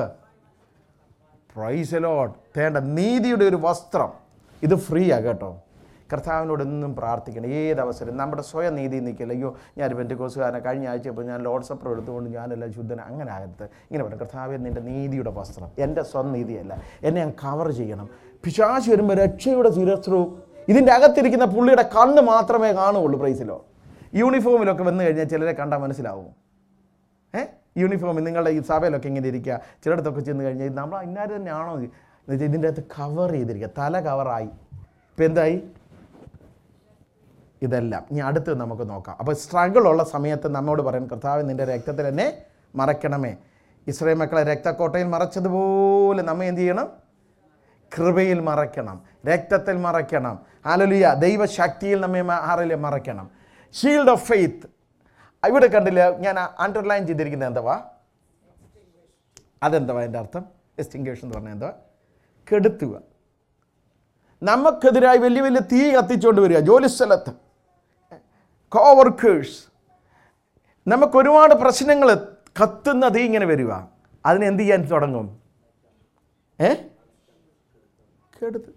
പ്രൈസലോട്ട് തേണ്ട നീതിയുടെ ഒരു വസ്ത്രം ഇത് ഫ്രീ ആ കേട്ടോ കർത്താവിനോട് എന്നും പ്രാർത്ഥിക്കണം ഏതവസരം നമ്മുടെ സ്വയം നീതി നിൽക്കില്ല അയ്യോ ഞാൻ പെൻറ്റിക്കോസുകാരനെ കഴിഞ്ഞ ആഴ്ച ഇപ്പോൾ ഞാൻ ലോഡ് സപ്പർ എടുത്തുകൊണ്ട് ഞാനെല്ലാം ശുദ്ധന അങ്ങനെ ആകരുത് ഇങ്ങനെ പറയും കർത്താവ് നിൻ്റെ നീതിയുടെ വസ്ത്രം എൻ്റെ സ്വന്തം നീതിയല്ല എന്നെ ഞാൻ കവർ ചെയ്യണം പിശാശ് വരുമ്പോൾ രക്ഷയുടെ ശിരസ്ത്രവും ഇതിൻ്റെ അകത്തിരിക്കുന്ന പുള്ളിയുടെ കണ്ണ് മാത്രമേ കാണുകയുള്ളൂ പ്രൈസിലോ യൂണിഫോമിലൊക്കെ വന്നു കഴിഞ്ഞാൽ ചിലരെ കണ്ടാൽ മനസ്സിലാവും ഏ യൂണിഫോം നിങ്ങളുടെ ഈ സഭയിലൊക്കെ ഇങ്ങനെ ഇരിക്കുക ചിലയിടത്തൊക്കെ ചെന്ന് കഴിഞ്ഞാൽ ഇത് നമ്മൾ ഇന്നാര് തന്നെയാണോ ഇത്? എന്ന് വെച്ചാൽ ഇതിൻ്റെ അകത്ത് കവർ ചെയ്തിരിക്കുക തല കവറായി ഇപ്പം എന്തായി ഇതെല്ലാം ഇനി അടുത്ത് നമുക്ക് നോക്കാം അപ്പോൾ സ്ട്രഗിൾ ഉള്ള സമയത്ത് നമ്മോട് പറയാൻ കർത്താവ് നിൻ്റെ രക്തത്തിൽ എന്നെ മറയ്ക്കണമേ ഇസ്രായേൽ മക്കളെ രക്തക്കോട്ടയിൽ മറച്ചതുപോലെ നമ്മെ എന്ത് ചെയ്യണം കൃപയിൽ മറയ്ക്കണം രക്തത്തിൽ മറയ്ക്കണം ആലലിയ ദൈവശക്തിയിൽ നമ്മെ ആറിൽ മറയ്ക്കണം ഷീൽഡ് ഓഫ് ഫെയ്ത്ത് ഇവിടെ കണ്ടില്ല ഞാൻ അണ്ടർലൈൻ ചെയ്തിരിക്കുന്നത് എന്തുവാ അതെന്തുവാ എൻ്റെ അർത്ഥം എസ്റ്റിംഗേഷൻ എന്ന് പറഞ്ഞാൽ എന്തുവാ കെടുത്തുക നമുക്കെതിരായി വലിയ വലിയ തീ കത്തിച്ചുകൊണ്ട് വരിക ജോലിസ്ഥലത്ത് കോവർക്കേഴ്സ് നമുക്ക് ഒരുപാട് പ്രശ്നങ്ങൾ കത്തുന്ന തീ ഇങ്ങനെ വരിക അതിന് എന്ത് ചെയ്യാൻ തുടങ്ങും ഏ കെടുത്ത്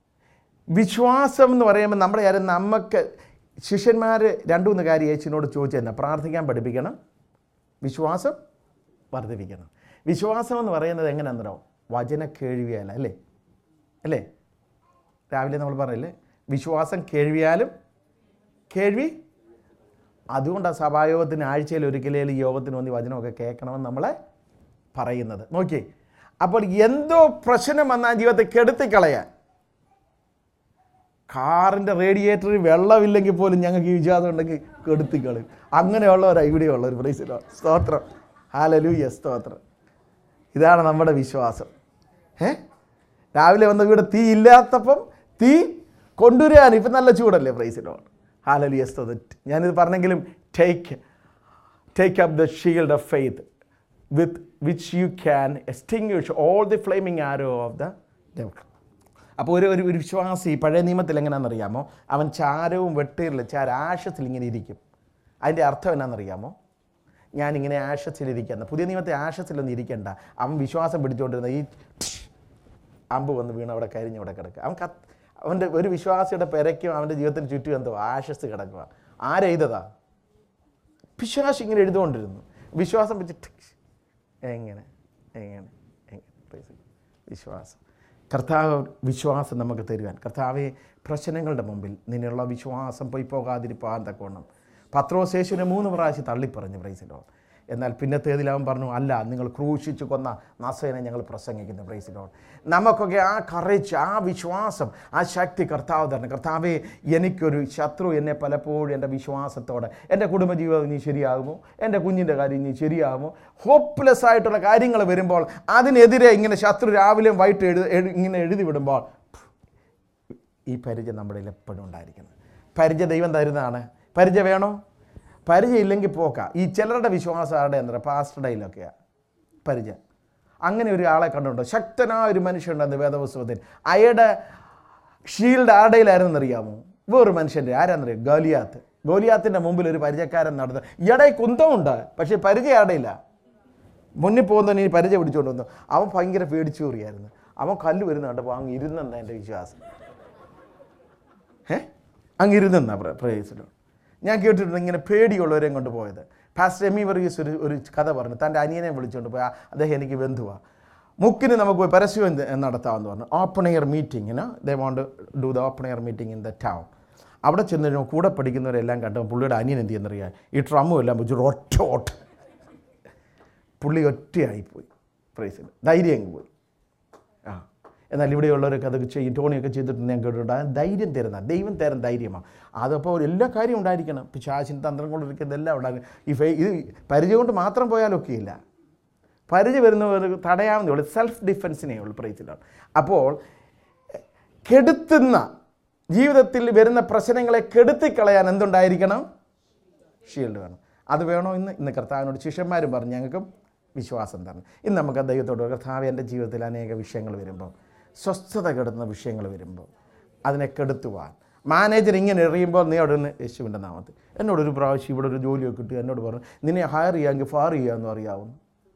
വിശ്വാസം എന്ന് പറയുമ്പോൾ നമ്മുടെ കാര്യം നമുക്ക് ശിഷ്യന്മാർ രണ്ടു മൂന്ന് കാര്യം യേശുവിനോട് ചോദിച്ചു തന്നെ പ്രാർത്ഥിക്കാൻ പഠിപ്പിക്കണം വിശ്വാസം വർദ്ധിപ്പിക്കണം വിശ്വാസം എന്ന് പറയുന്നത് എങ്ങനെയാണെന്നോ വചന കേൾവിയല്ല അല്ലേ അല്ലേ രാവിലെ നമ്മൾ പറഞ്ഞില്ലേ വിശ്വാസം കേൾവിയാലും കേൾവി അതുകൊണ്ടാണ് സഭായോഗത്തിന് ആഴ്ചയിൽ ഒരിക്കലും ഈ യോഗത്തിന് വന്ന് ഈ വചനമൊക്കെ കേൾക്കണമെന്ന് നമ്മളെ പറയുന്നത് നോക്കിയേ അപ്പോൾ എന്തോ പ്രശ്നം വന്നാൽ ജീവിതത്തെ കെടുത്തിക്കളയാൻ കാറിൻ്റെ റേഡിയേറ്ററിൽ വെള്ളമില്ലെങ്കിൽ പോലും ഞങ്ങൾക്ക് ഈ വിശ്വാസം ഉണ്ടെങ്കിൽ കെടുത്തിക്കളയും അങ്ങനെയുള്ളവരാ ഇവിടെയുള്ള ഒരു പ്രൈസിലോ സ്തോത്രം ഹാലലൂയ സ്തോത്രം ഇതാണ് നമ്മുടെ വിശ്വാസം ഏ രാവിലെ വന്ന ഇവിടെ തീ ഇല്ലാത്തപ്പം തീ കൊണ്ടുവരാൻ ഇപ്പം നല്ല ചൂടല്ലേ പ്രൈസിലോ ഹാലലൂയ സ്തോത്രം ഞാനിത് പറഞ്ഞെങ്കിലും take take up the shield of faith with which you can extinguish all the flaming arrow of the devil അപ്പോൾ ഒരു ഒരു ഒരു വിശ്വാസി പഴയ നിയമത്തിൽ എങ്ങനെയാണെന്നറിയാമോ അവൻ ചാരവും വെട്ടീരില്ല ചാര ആഷത്തിൽ ഇങ്ങനെ ഇരിക്കും അതിൻ്റെ അർത്ഥം എന്നാണെന്നറിയാമോ ഞാനിങ്ങനെ ആഷസിലിരിക്കുന്ന പുതിയ നിയമത്തെ ആഷസിലൊന്നും ഇരിക്കണ്ട അവൻ വിശ്വാസം പിടിച്ചുകൊണ്ടിരുന്ന ഈ അമ്പ് വന്ന് വീണ് അവിടെ കരിഞ്ഞ് അവിടെ കിടക്കുക അവൻ കത്ത് അവൻ്റെ ഒരു വിശ്വാസിയുടെ പെരയ്ക്കും അവൻ്റെ ജീവിതത്തിന് ചുറ്റും എന്തോ ആഷസ് കിടക്കുക ആരെയ്തതാ പിശാശ് ഇങ്ങനെ എഴുതുകൊണ്ടിരുന്നു വിശ്വാസം വെച്ചിട്ട് എങ്ങനെ എങ്ങനെ എങ്ങനെ Praise God. വിശ്വാസം കർത്താവ് വിശ്വാസം നമുക്ക് തരുവാൻ കർത്താവെ പ്രശ്നങ്ങളുടെ മുമ്പിൽ നിന്നുള്ള വിശ്വാസം പോയി പോകാതിരിപ്പാൻ തക്കോണം പത്രോശേഷുവിനെ മൂന്ന് പ്രാവശ്യം തള്ളിപ്പറഞ്ഞു പ്രൈസിലോ എന്നാൽ പിന്നത്തേതിൽ അവൻ പറഞ്ഞു അല്ല നിങ്ങൾ ക്രൂശിച്ചു കൊന്ന നസേനെ ഞങ്ങൾ പ്രസംഗിക്കുന്നു പ്രൈസിലോ നമുക്കൊക്കെ ആ കറേജ് ആ വിശ്വാസം ആ ശക്തി കർത്താവ് തരണം കർത്താവെ എനിക്കൊരു ശത്രു എന്നെ പലപ്പോഴും എൻ്റെ വിശ്വാസത്തോടെ എൻ്റെ കുടുംബജീവിതം ഇനി ശരിയാകുമോ എൻ്റെ കുഞ്ഞിൻ്റെ കാര്യം ഇനി ശരിയാകുമോ ഹോപ്പ്ലെസ് ആയിട്ടുള്ള കാര്യങ്ങൾ വരുമ്പോൾ അതിനെതിരെ ഇങ്ങനെ ശത്രു രാവിലെയും വൈകിട്ട് എഴുതി എഴു- ഇങ്ങനെ എഴുതി വിടുമ്പോൾ ഈ പരിചയം നമ്മുടെ കയ്യിൽ എപ്പോഴും ഉണ്ടായിരിക്കണം പരിചയ ദൈവം തരുന്നതാണ് പരിചയം വേണോ പരിചയം ഇല്ലെങ്കിൽ പോക്ക ഈ ചിലരുടെ വിശ്വാസം ആരുടെ എന്താ പാസ്റ്ററുടെ കയ്യിലൊക്കെയാണ് പരിചയം അങ്ങനെ ഒരു ആളെ കണ്ടുണ്ടോ ശക്തനായ ഒരു മനുഷ്യനുണ്ടെന്ന് വേദപുസ്തകത്തിൽ അയാളുടെ ഷീൽഡ് ആരുടെയിലായിരുന്നു അറിയാമോ വേറൊരു മനുഷ്യൻ്റെ ആരാന്നറിയാം ഗോലിയാത്ത് ഗോലിയാത്തിൻ്റെ മുമ്പിൽ ഒരു പരിചയക്കാരൻ നടന്നു ഇയാടെ കുന്തമുണ്ട് പക്ഷേ പരിചയം ആരുടെയില്ല മുന്നിൽ പോകുന്നവന് ഈ പരിചയം പിടിച്ചുകൊണ്ട് വന്നു അവൻ ഭയങ്കര പേടിച്ചു കൂറിയായിരുന്നു അവൻ കല്ല് വരുന്ന കണ്ടപ്പോൾ അങ്ങ് ഇരുന്നെന്ന എൻ്റെ വിശ്വാസം ഏ അങ്ങിരുന്നാ പ്രേസിലോ ഞാൻ കേട്ടിട്ടുണ്ട് ഇങ്ങനെ പേടിയുള്ളവരെയും കൊണ്ട് പോയത് പാസ്റ്റർ എമി വർഗീസ് ഒരു ഒരു കഥ പറഞ്ഞു തൻ്റെ അനിയനെ വിളിച്ചുകൊണ്ട് പോയി ആ- അദ്ദേഹം എനിക്ക് ബന്ധുവാണ് മുക്കിന് നമുക്ക് പോയി പരസ്യം എന്ത് നടത്താമെന്ന് പറഞ്ഞു ഓപ്പൺ എയർ മീറ്റിങ്ങിന് they won't do the open air meeting in the town അവിടെ ചെന്ന് കഴിഞ്ഞാൽ കൂടെ പഠിക്കുന്നവരെല്ലാം കണ്ടപ്പോൾ പുള്ളിയുടെ അനിയൻ എന്ത് ചെയ്യുന്നറിയാം ഈ ട്രമ്മും എല്ലാം വെച്ച് ഒറ്റ ഓട്ടം പുള്ളി ഒറ്റയായിപ്പോയി പ്രൈസിൽ ധൈര്യം അങ്ങ് പോയി ആ എന്നാൽ ഇവിടെയുള്ളവരൊക്കെ അതൊക്കെ ചെയ്യും ടോണിയൊക്കെ ചെയ്തിട്ട് ഞാൻ കേട്ടിട്ടുണ്ട് ആ ധൈര്യം തരുന്ന ദൈവം തരുന്ന ധൈര്യമാണ് അതപ്പോൾ എല്ലാ കാര്യവും ഉണ്ടായിരിക്കണം പിശാചിൻ തന്ത്രം കൊണ്ടിരിക്കുന്ന എല്ലാം ഉണ്ടാകും ഈ ഫേ ഇത് പരിചയം കൊണ്ട് മാത്രം പോയാലൊക്കെ ഇല്ല പരിചയം വരുന്നവർ തടയാവുന്നേ ഉള്ളൂ സെൽഫ് ഡിഫെൻസിനേ ഉള്ളൂ പ്രൈസിലാണ് അപ്പോൾ കെടുത്തുന്ന ജീവിതത്തിൽ വരുന്ന പ്രശ്നങ്ങളെ കെടുത്തിക്കളയാൻ എന്തുണ്ടായിരിക്കണം ഷീൽഡ് വേണം അത് വേണോ ഇന്ന് ഇന്ന് കർത്താവിനോട് ശിഷ്യന്മാരും പറഞ്ഞു ഞങ്ങൾക്കും വിശ്വാസം തരണം ഇന്ന് നമുക്ക് ദൈവത്തോട് കർത്താവ് എൻ്റെ ജീവിതത്തിൽ അനേക വിഷയങ്ങൾ വരുമ്പോൾ സ്വസ്ഥത കെടുന്ന വിഷയങ്ങൾ വരുമ്പോൾ അതിനെ കെടുത്തുവാൻ മാനേജർ ഇങ്ങനെ എറിയുമ്പോൾ നീ അവിടെ നിന്ന് യേശുവിൻ്റെ നാമത്തിൽ എന്നോട് ഒരു പ്രാവശ്യം ഇവിടെ ഒരു ജോലിയൊക്കെ കിട്ടി എന്നോട് പറഞ്ഞു നിന്നെ ഹയർ ചെയ്യാമെങ്കിൽ ഫാർ ചെയ്യാമെന്ന് അറിയാവുന്നു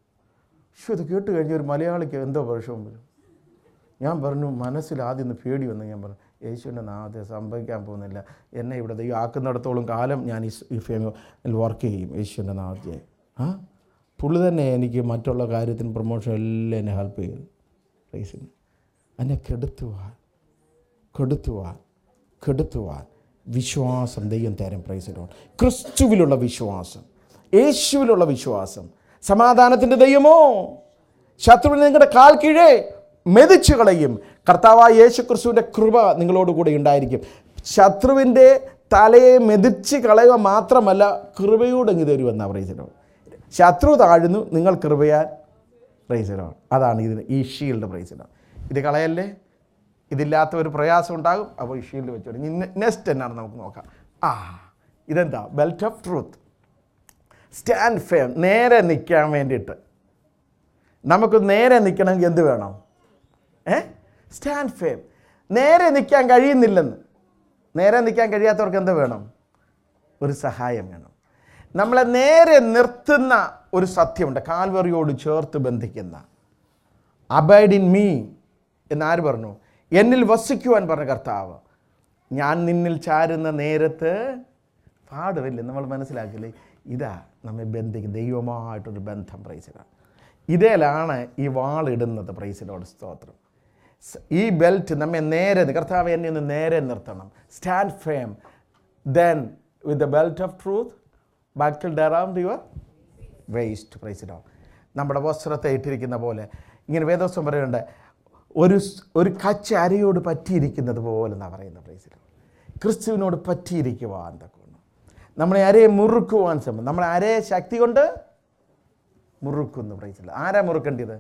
പക്ഷേ ഇത് കേട്ട് കഴിഞ്ഞ ഒരു മലയാളിക്ക് എന്തോ വിഷമം വരും ഞാൻ പറഞ്ഞു മനസ്സിൽ ആദ്യം ഒന്ന് പേടി വന്ന് ഞാൻ പറഞ്ഞു യേശുവിൻ്റെ നാമത്തെ സംഭവിക്കാൻ പോകുന്നില്ല എന്നെ ഇവിടെ ദൈവം ആക്കുന്നിടത്തോളം കാലം ഞാൻ ഈ സ് ഈ ഫേമിൽ വർക്ക് ചെയ്യും യേശുവിൻ്റെ നാമത്തെ ആ പുള്ളി തന്നെ എനിക്ക് മറ്റുള്ള കാര്യത്തിന് പ്രൊമോഷൻ എല്ലാം എന്നെ ഹെൽപ്പ് ചെയ്തു റേസിന് എന്നെ കെടുത്തുവാൻ കെടുത്തുവാൻ കെടുത്തുവാൻ വിശ്വാസം ദൈവം തരും പ്രൈസിലോൺ ക്രിസ്തുവിലുള്ള വിശ്വാസം യേശുവിലുള്ള വിശ്വാസം സമാധാനത്തിൻ്റെ ദൈവമോ ശത്രുവിനെ നിങ്ങളുടെ കാൽ കീഴേ മെതിച്ചു കളയും കർത്താവായ യേശു ക്രിസ്തുവിൻ്റെ കൃപ നിങ്ങളോട് കൂടെ ഉണ്ടായിരിക്കും ശത്രുവിൻ്റെ തലയെ മെതിച്ച് കളയുക മാത്രമല്ല കൃപയോടങ്ങ് തരുമെന്നാണ് പ്രൈസിലോൺ ശത്രു താഴ്ന്നു നിങ്ങൾ കൃപയാൽ പ്രൈസിലോൺ അതാണ് ഇതിന് ഈ ഷീൽഡ് പ്രൈസിലോൺ ഇത് കളയല്ലേ ഇതില്ലാത്ത ഒരു പ്രയാസം ഉണ്ടാകും അപ്പോൾ ഈ ഷീൽഡ് വെച്ചോളൂ ഇനി നെക്സ്റ്റ് എന്നാണ് നമുക്ക് നോക്കാം ആ ഇതെന്താ belt of truth stand firm നേരെ നിൽക്കാൻ വേണ്ടിയിട്ട് നമുക്ക് നേരെ നിൽക്കണമെങ്കിൽ എന്ത് വേണം ഏ സ്റ്റാൻഡ് ഫെയിം നേരെ നിൽക്കാൻ കഴിയുന്നില്ലെന്ന് നേരെ നിൽക്കാൻ കഴിയാത്തവർക്ക് എന്ത് വേണം ഒരു സഹായം വേണം നമ്മളെ നേരെ നിർത്തുന്ന ഒരു സത്യമുണ്ട് കാൽവറിയോട് ചേർത്ത് ബന്ധിക്കുന്ന അബൈഡ് ഇൻ മീ എന്നാര് പറഞ്ഞു എന്നിൽ വസിക്കുവാൻ പറഞ്ഞ കർത്താവ് ഞാൻ നിന്നിൽ ചാരുന്ന നേരത്ത് പാടുമില്ല നമ്മൾ മനസ്സിലാക്കില്ലേ ഇതാ നമ്മെ ബന്ധിക്കും ദൈവമായിട്ടൊരു ബന്ധം പ്രൈസിലാണ് ഇതേലാണ് ഈ വാളിടുന്നത് പ്രൈസിലോട് സ്തോത്രം സ് ഈ ബെൽറ്റ് നമ്മെ നേരെ നി- കർത്താവ് എന്നെ ഒന്ന് നേരെ നിർത്തണം stand firm then with the belt of truth ബാക്കിൽ ഡെറാം യുവർ വേസ്റ്റ് പ്രൈസിലോ നമ്മുടെ വസ്ത്രത്തെ ഇട്ടിരിക്കുന്ന പോലെ ഇങ്ങനെ വേദോത്സവം പറയുന്നുണ്ട് ഒരു സ്- ഒരു കച്ച അരയോട് പറ്റിയിരിക്കുന്നത് പോലെ എന്നാണ് പറയുന്നത് പ്രൈസിലോ ക്രിസ്തുവിനോട് പറ്റിയിരിക്കുവാൻ തക്കണം നമ്മളെ അരയെ മുറുക്കുവാൻ ശ്രമം നമ്മളെ അരയെ ശക്തി കൊണ്ട് മുറുക്കുന്നു പ്രൈസില്ല ആരാ മുറുക്കേണ്ടത്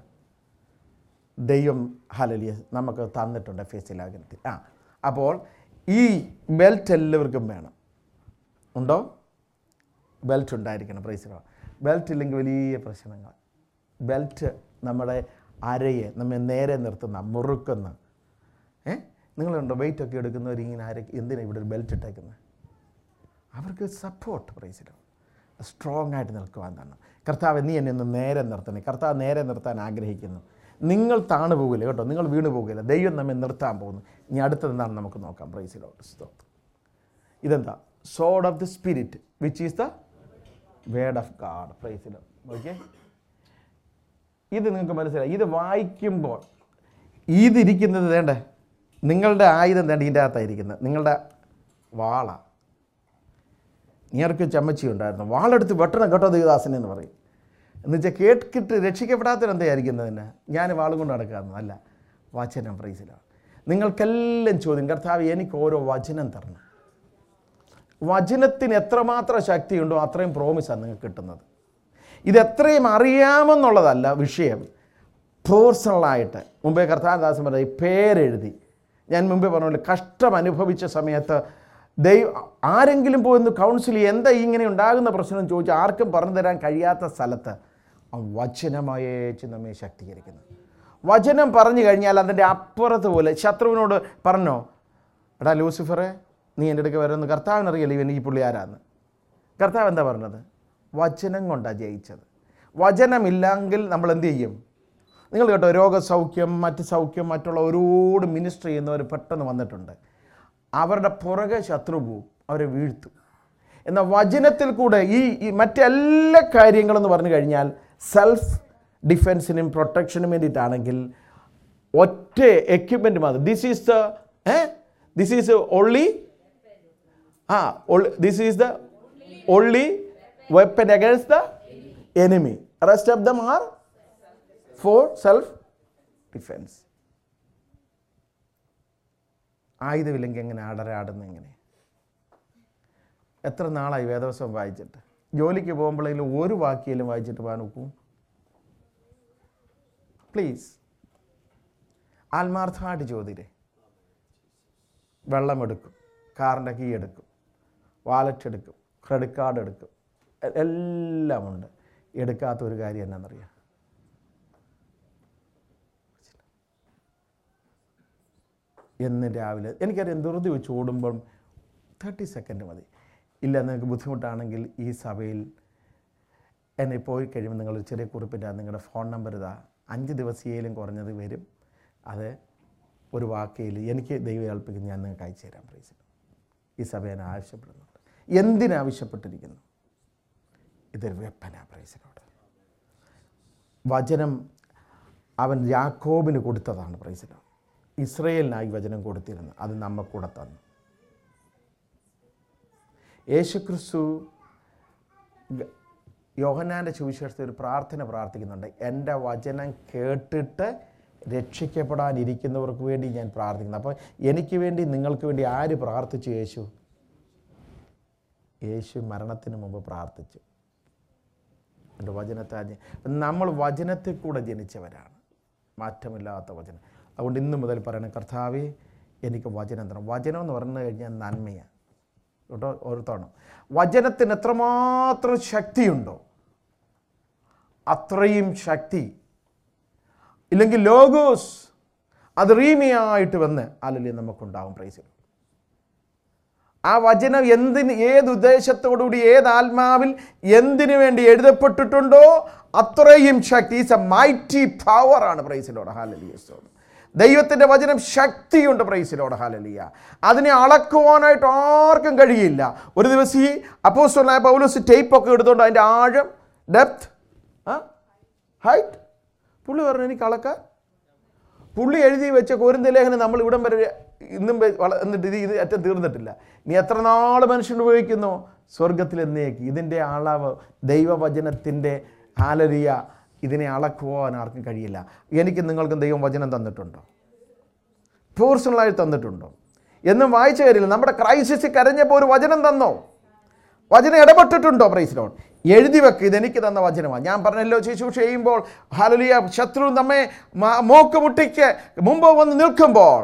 ദൈവം ഹലലിയ നമുക്ക് തന്നിട്ടുണ്ട് ഫേസിലാകത്തിൽ ആ അപ്പോൾ ഈ ബെൽറ്റ് എല്ലാവർക്കും വേണം ഉണ്ടോ ബെൽറ്റ് ഉണ്ടായിരിക്കണം പ്രൈസിലോ ബെൽറ്റ് ഇല്ലെങ്കിൽ വലിയ പ്രശ്നങ്ങൾ ബെൽറ്റ് നമ്മുടെ അരയെ നമ്മെ നേരെ നിർത്തുന്ന മുറുക്കുന്ന ഏ നിങ്ങളുണ്ടോ വെയിറ്റ് ഒക്കെ എടുക്കുന്നവർ ഇങ്ങനെ അര എന്തിനാണ് ഇവിടെ ഒരു ബെൽറ്റ് ഇട്ടേക്കുന്നത് അവർക്ക് സപ്പോർട്ട് പ്രൈസിലോ സ്ട്രോങ് ആയിട്ട് നിൽക്കുവാൻ തന്നെ കർത്താവ് നീ എന്നെ ഒന്ന് നേരെ നിർത്തണേ കർത്താവ് നേരെ നിർത്താൻ ആഗ്രഹിക്കുന്നു നിങ്ങൾ താണു പോകില്ല കേട്ടോ നിങ്ങൾ വീണു പോകില്ല ദൈവം നമ്മെ നിർത്താൻ പോകുന്നു ഇനി അടുത്തതെന്താണ് നമുക്ക് നോക്കാം പ്രൈസിലോട്ട് സ്തോത്രം ഇതെന്താ sword of the spirit which is the word of God praise the Lord okay ഇത് നിങ്ങൾക്ക് മനസ്സിലായി ഇത് വായിക്കുമ്പോൾ ഇതിരിക്കുന്നത് വേണ്ടേ നിങ്ങളുടെ ആയുധം വേണ്ട ഇതിൻ്റെ അകത്തായിരിക്കുന്നത് നിങ്ങളുടെ വാള നീർക്ക് ചമ്മച്ചി ഉണ്ടായിരുന്നു വാളെടുത്ത് വെട്ടണം കേട്ടോ ദേവദാസൻ എന്ന് പറയും എന്ന് വെച്ചാൽ കേട്ടിട്ട് രക്ഷിക്കപ്പെടാത്തവരെന്തായിരിക്കുന്നതിന് ഞാൻ വാളും കൊണ്ട് നടക്കാമെന്ന് അല്ല വചനം പ്രൈസിലാണ് നിങ്ങൾക്കെല്ലാം ചോദ്യം കർത്താവ് എനിക്ക് ഓരോ വചനം തരണം വചനത്തിന് എത്രമാത്രം ശക്തിയുണ്ടോ അത്രയും പ്രോമിസാണ് നിങ്ങൾക്ക് കിട്ടുന്നത് ഇതെത്രയും അറിയാമെന്നുള്ളതല്ല വിഷയം പേഴ്സണലായിട്ട് മുമ്പേ കർത്താദാസൻ പറഞ്ഞ ഈ പേരെഴുതി ഞാൻ മുമ്പേ പറഞ്ഞ പോലെ കഷ്ടം അനുഭവിച്ച സമയത്ത് ദൈവ ആരെങ്കിലും പോയി ഒന്ന് കൗൺസിൽ ചെയ്യും എന്താ ഇങ്ങനെ ഉണ്ടാകുന്ന പ്രശ്നം ചോദിച്ചാൽ ആർക്കും പറഞ്ഞു തരാൻ കഴിയാത്ത സ്ഥലത്ത് ആ വചനമയേച്ച് നമ്മെ ശക്തീകരിക്കുന്നു വചനം പറഞ്ഞു കഴിഞ്ഞാൽ അതിൻ്റെ അപ്പുറത്ത് പോലെ ശത്രുവിനോട് പറഞ്ഞോ എടാ ലൂസിഫറെ നീ എൻ്റെ അടുക്ക് വരുമെന്ന് കർത്താവിനറിയില്ല ഇവൻ ഈ പുള്ളി ആരാന്ന് കർത്താവ് എന്താ പറഞ്ഞത് വചനം കൊണ്ടാണ് ജയിച്ചത് വചനമില്ലെങ്കിൽ നമ്മൾ എന്ത് ചെയ്യും നിങ്ങൾ കേട്ടോ രോഗസൗഖ്യം മറ്റ് സൗഖ്യം മറ്റുള്ള ഒരുപാട് മിനിസ്റ്റർ ചെയ്യുന്നവർ പെട്ടെന്ന് വന്നിട്ടുണ്ട് അവരുടെ പുറകെ ശത്രു പോവും അവരെ വീഴ്ത്തും എന്നാൽ വചനത്തിൽ കൂടെ ഈ ഈ മറ്റെല്ലാ കാര്യങ്ങളെന്ന് പറഞ്ഞു കഴിഞ്ഞാൽ സെൽഫ് ഡിഫെൻസിനും പ്രൊട്ടക്ഷനും വേണ്ടിയിട്ടാണെങ്കിൽ ഒറ്റ എക്യുപ്മെൻറ്റ് മാത്രം this is the uh this is only uh this is the only weapon against the enemy rest of them are for self defence ആയുധമില്ലെങ്കിൽ എങ്ങനെ അടരാടുന്ന എങ്ങനെ എത്ര നാളായി വേദവസം വായിച്ചിട്ട് ജോലിക്ക് പോകുമ്പോഴെങ്കിലും ഒരു വാക്കിയെങ്കിലും വായിച്ചിട്ട് പോകാൻ നോക്കൂ പ്ലീസ് ആത്മാർത്ഥമായിട്ട് ചോദ്യരെ വെള്ളമെടുക്കും കാറിൻ്റെ കീ എടുക്കും വാലറ്റ് എടുക്കും ക്രെഡിറ്റ് കാർഡ് എടുക്കും എ- എല്ലാം ഉണ്ട് എടുക്കാത്ത ഒരു കാര്യം എന്നാണെന്നറിയാം എന്ന് രാവിലെ എനിക്കറിയാം ധൃതി വെച്ച് ഓടുമ്പം തേർട്ടി സെക്കൻഡ് മതി ഇല്ല നിങ്ങൾക്ക് ബുദ്ധിമുട്ടാണെങ്കിൽ ഈ സഭയിൽ എന്നെ പോയി കഴിയുമ്പോൾ നിങ്ങളൊരു ചെറിയ കുറിപ്പിൻ്റെ നിങ്ങളുടെ ഫോൺ നമ്പർ ഇതാ അഞ്ച് ദിവസേലും കുറഞ്ഞത് വരും അത് ഒരു വാക്കയിൽ എനിക്ക് ദൈവം ഏൽപ്പിക്കുന്ന ഞാൻ നിങ്ങൾക്ക് അയച്ചു തരാം പ്രൈസ് ഈ സഭ ഞാൻ ആവശ്യപ്പെടുന്നുണ്ട് എന്തിനാവശ്യപ്പെട്ടിരിക്കുന്നു ഇതൊരു വെപ്പനാ പ്രൈസിനോട് വചനം അവൻ യാക്കോബിന് കൊടുത്തതാണ് പ്രൈസിനോ ഇസ്രയേലിനായി വചനം കൊടുത്തിരുന്നു അത് നമ്മക്കൂടെ തന്നു യേശുക്രിസ്തു ഗ- യോഹന്നാൻ്റെ സുവിശേഷത്തിൽ ഒരു പ്രാർത്ഥന പ്രാർത്ഥിക്കുന്നുണ്ട് എൻ്റെ വചനം കേട്ടിട്ട് രക്ഷിക്കപ്പെടാനിരിക്കുന്നവർക്ക് വേണ്ടി ഞാൻ പ്രാർത്ഥിക്കുന്നു അപ്പോൾ എനിക്ക് വേണ്ടി നിങ്ങൾക്ക് വേണ്ടി ആര് പ്രാർത്ഥിച്ചു യേശു യേശു മരണത്തിന് മുമ്പ് പ്രാർത്ഥിച്ചു എൻ്റെ വചനത്തെ അഞ്ഞ് നമ്മൾ വചനത്തിൽ കൂടെ ജനിച്ചവരാണ് മാറ്റമില്ലാത്ത വചനം അതുകൊണ്ട് ഇന്ന് മുതൽ പറയണം കർത്താവേ എനിക്ക് വചനം തരണം വചനം എന്ന് പറഞ്ഞു കഴിഞ്ഞാൽ നന്മയാണ് കേട്ടോ ഓർത്തോണം വചനത്തിന് എത്രമാത്രം ശക്തിയുണ്ടോ അത്രയും ശക്തി ഇല്ലെങ്കിൽ ലോഗോസ് അത് റീമിയായിട്ട് വന്ന് അല്ലെങ്കിൽ നമുക്കുണ്ടാവും പ്രൈസിൽ ആ വചനം എന്തിന് ഏത് ഉദ്ദേശത്തോടുകൂടി ഏത് ആത്മാവിൽ എന്തിനു വേണ്ടി എഴുതപ്പെട്ടിട്ടുണ്ടോ അത്രയും ശക്തി ഈസ് എ മൈറ്റി പവർ ആണ് പ്രൈസിലോട് ഹാലലിയ ദൈവത്തിൻ്റെ വചനം ശക്തിയുണ്ട് പ്രൈസിലോട് ഹാലലിയ അതിനെ അളക്കുവാനായിട്ട് ആർക്കും കഴിയില്ല ഒരു ദിവസം ഈ അപ്പോസ്റ്റലായ പൗലോസ് ടേപ്പൊക്കെ എടുത്തുകൊണ്ട് അതിൻ്റെ ആഴം ഡെപ്ത് ആ ഹൈറ്റ് പുള്ളി പറഞ്ഞു എനിക്ക് അളക്കാൻ പുള്ളി എഴുതി വെച്ച കോരിന്ത ലേഖനം നമ്മൾ ഇവിടം വരെ ഇന്നും വെ- വള- എന്നിട്ട് ഇത് ഇത് അറ്റം തീർന്നിട്ടില്ല നീ എത്ര നാൾ മനുഷ്യൻ ഉപയോഗിക്കുന്നു സ്വർഗത്തിൽ എന്നേക്ക് ഇതിൻ്റെ അളവ് ദൈവവചനത്തിൻ്റെ ആലരിയ ഇതിനെ അളക്കുവാൻ ആർക്കും കഴിയില്ല എനിക്ക് നിങ്ങൾക്കും ദൈവം വചനം തന്നിട്ടുണ്ടോ പേഴ്സണലായി തന്നിട്ടുണ്ടോ എന്നും വായിച്ച കാര്യമില്ല നമ്മുടെ ക്രൈസിസ് കരഞ്ഞപ്പോൾ ഒരു വചനം തന്നോ വചനം ഇടപെട്ടിട്ടുണ്ടോ പ്രൈസിലോൺ എഴുതി വെക്ക് ഇതെനിക്ക് തന്ന വചനമാണ് ഞാൻ പറഞ്ഞല്ലോ ശുശ്രൂഷ ചെയ്യുമ്പോൾ ഹാലലിയ ശത്രു നമ്മെ മ- മൂക്ക് മുട്ടിക്ക് മുമ്പ് വന്ന് നിൽക്കുമ്പോൾ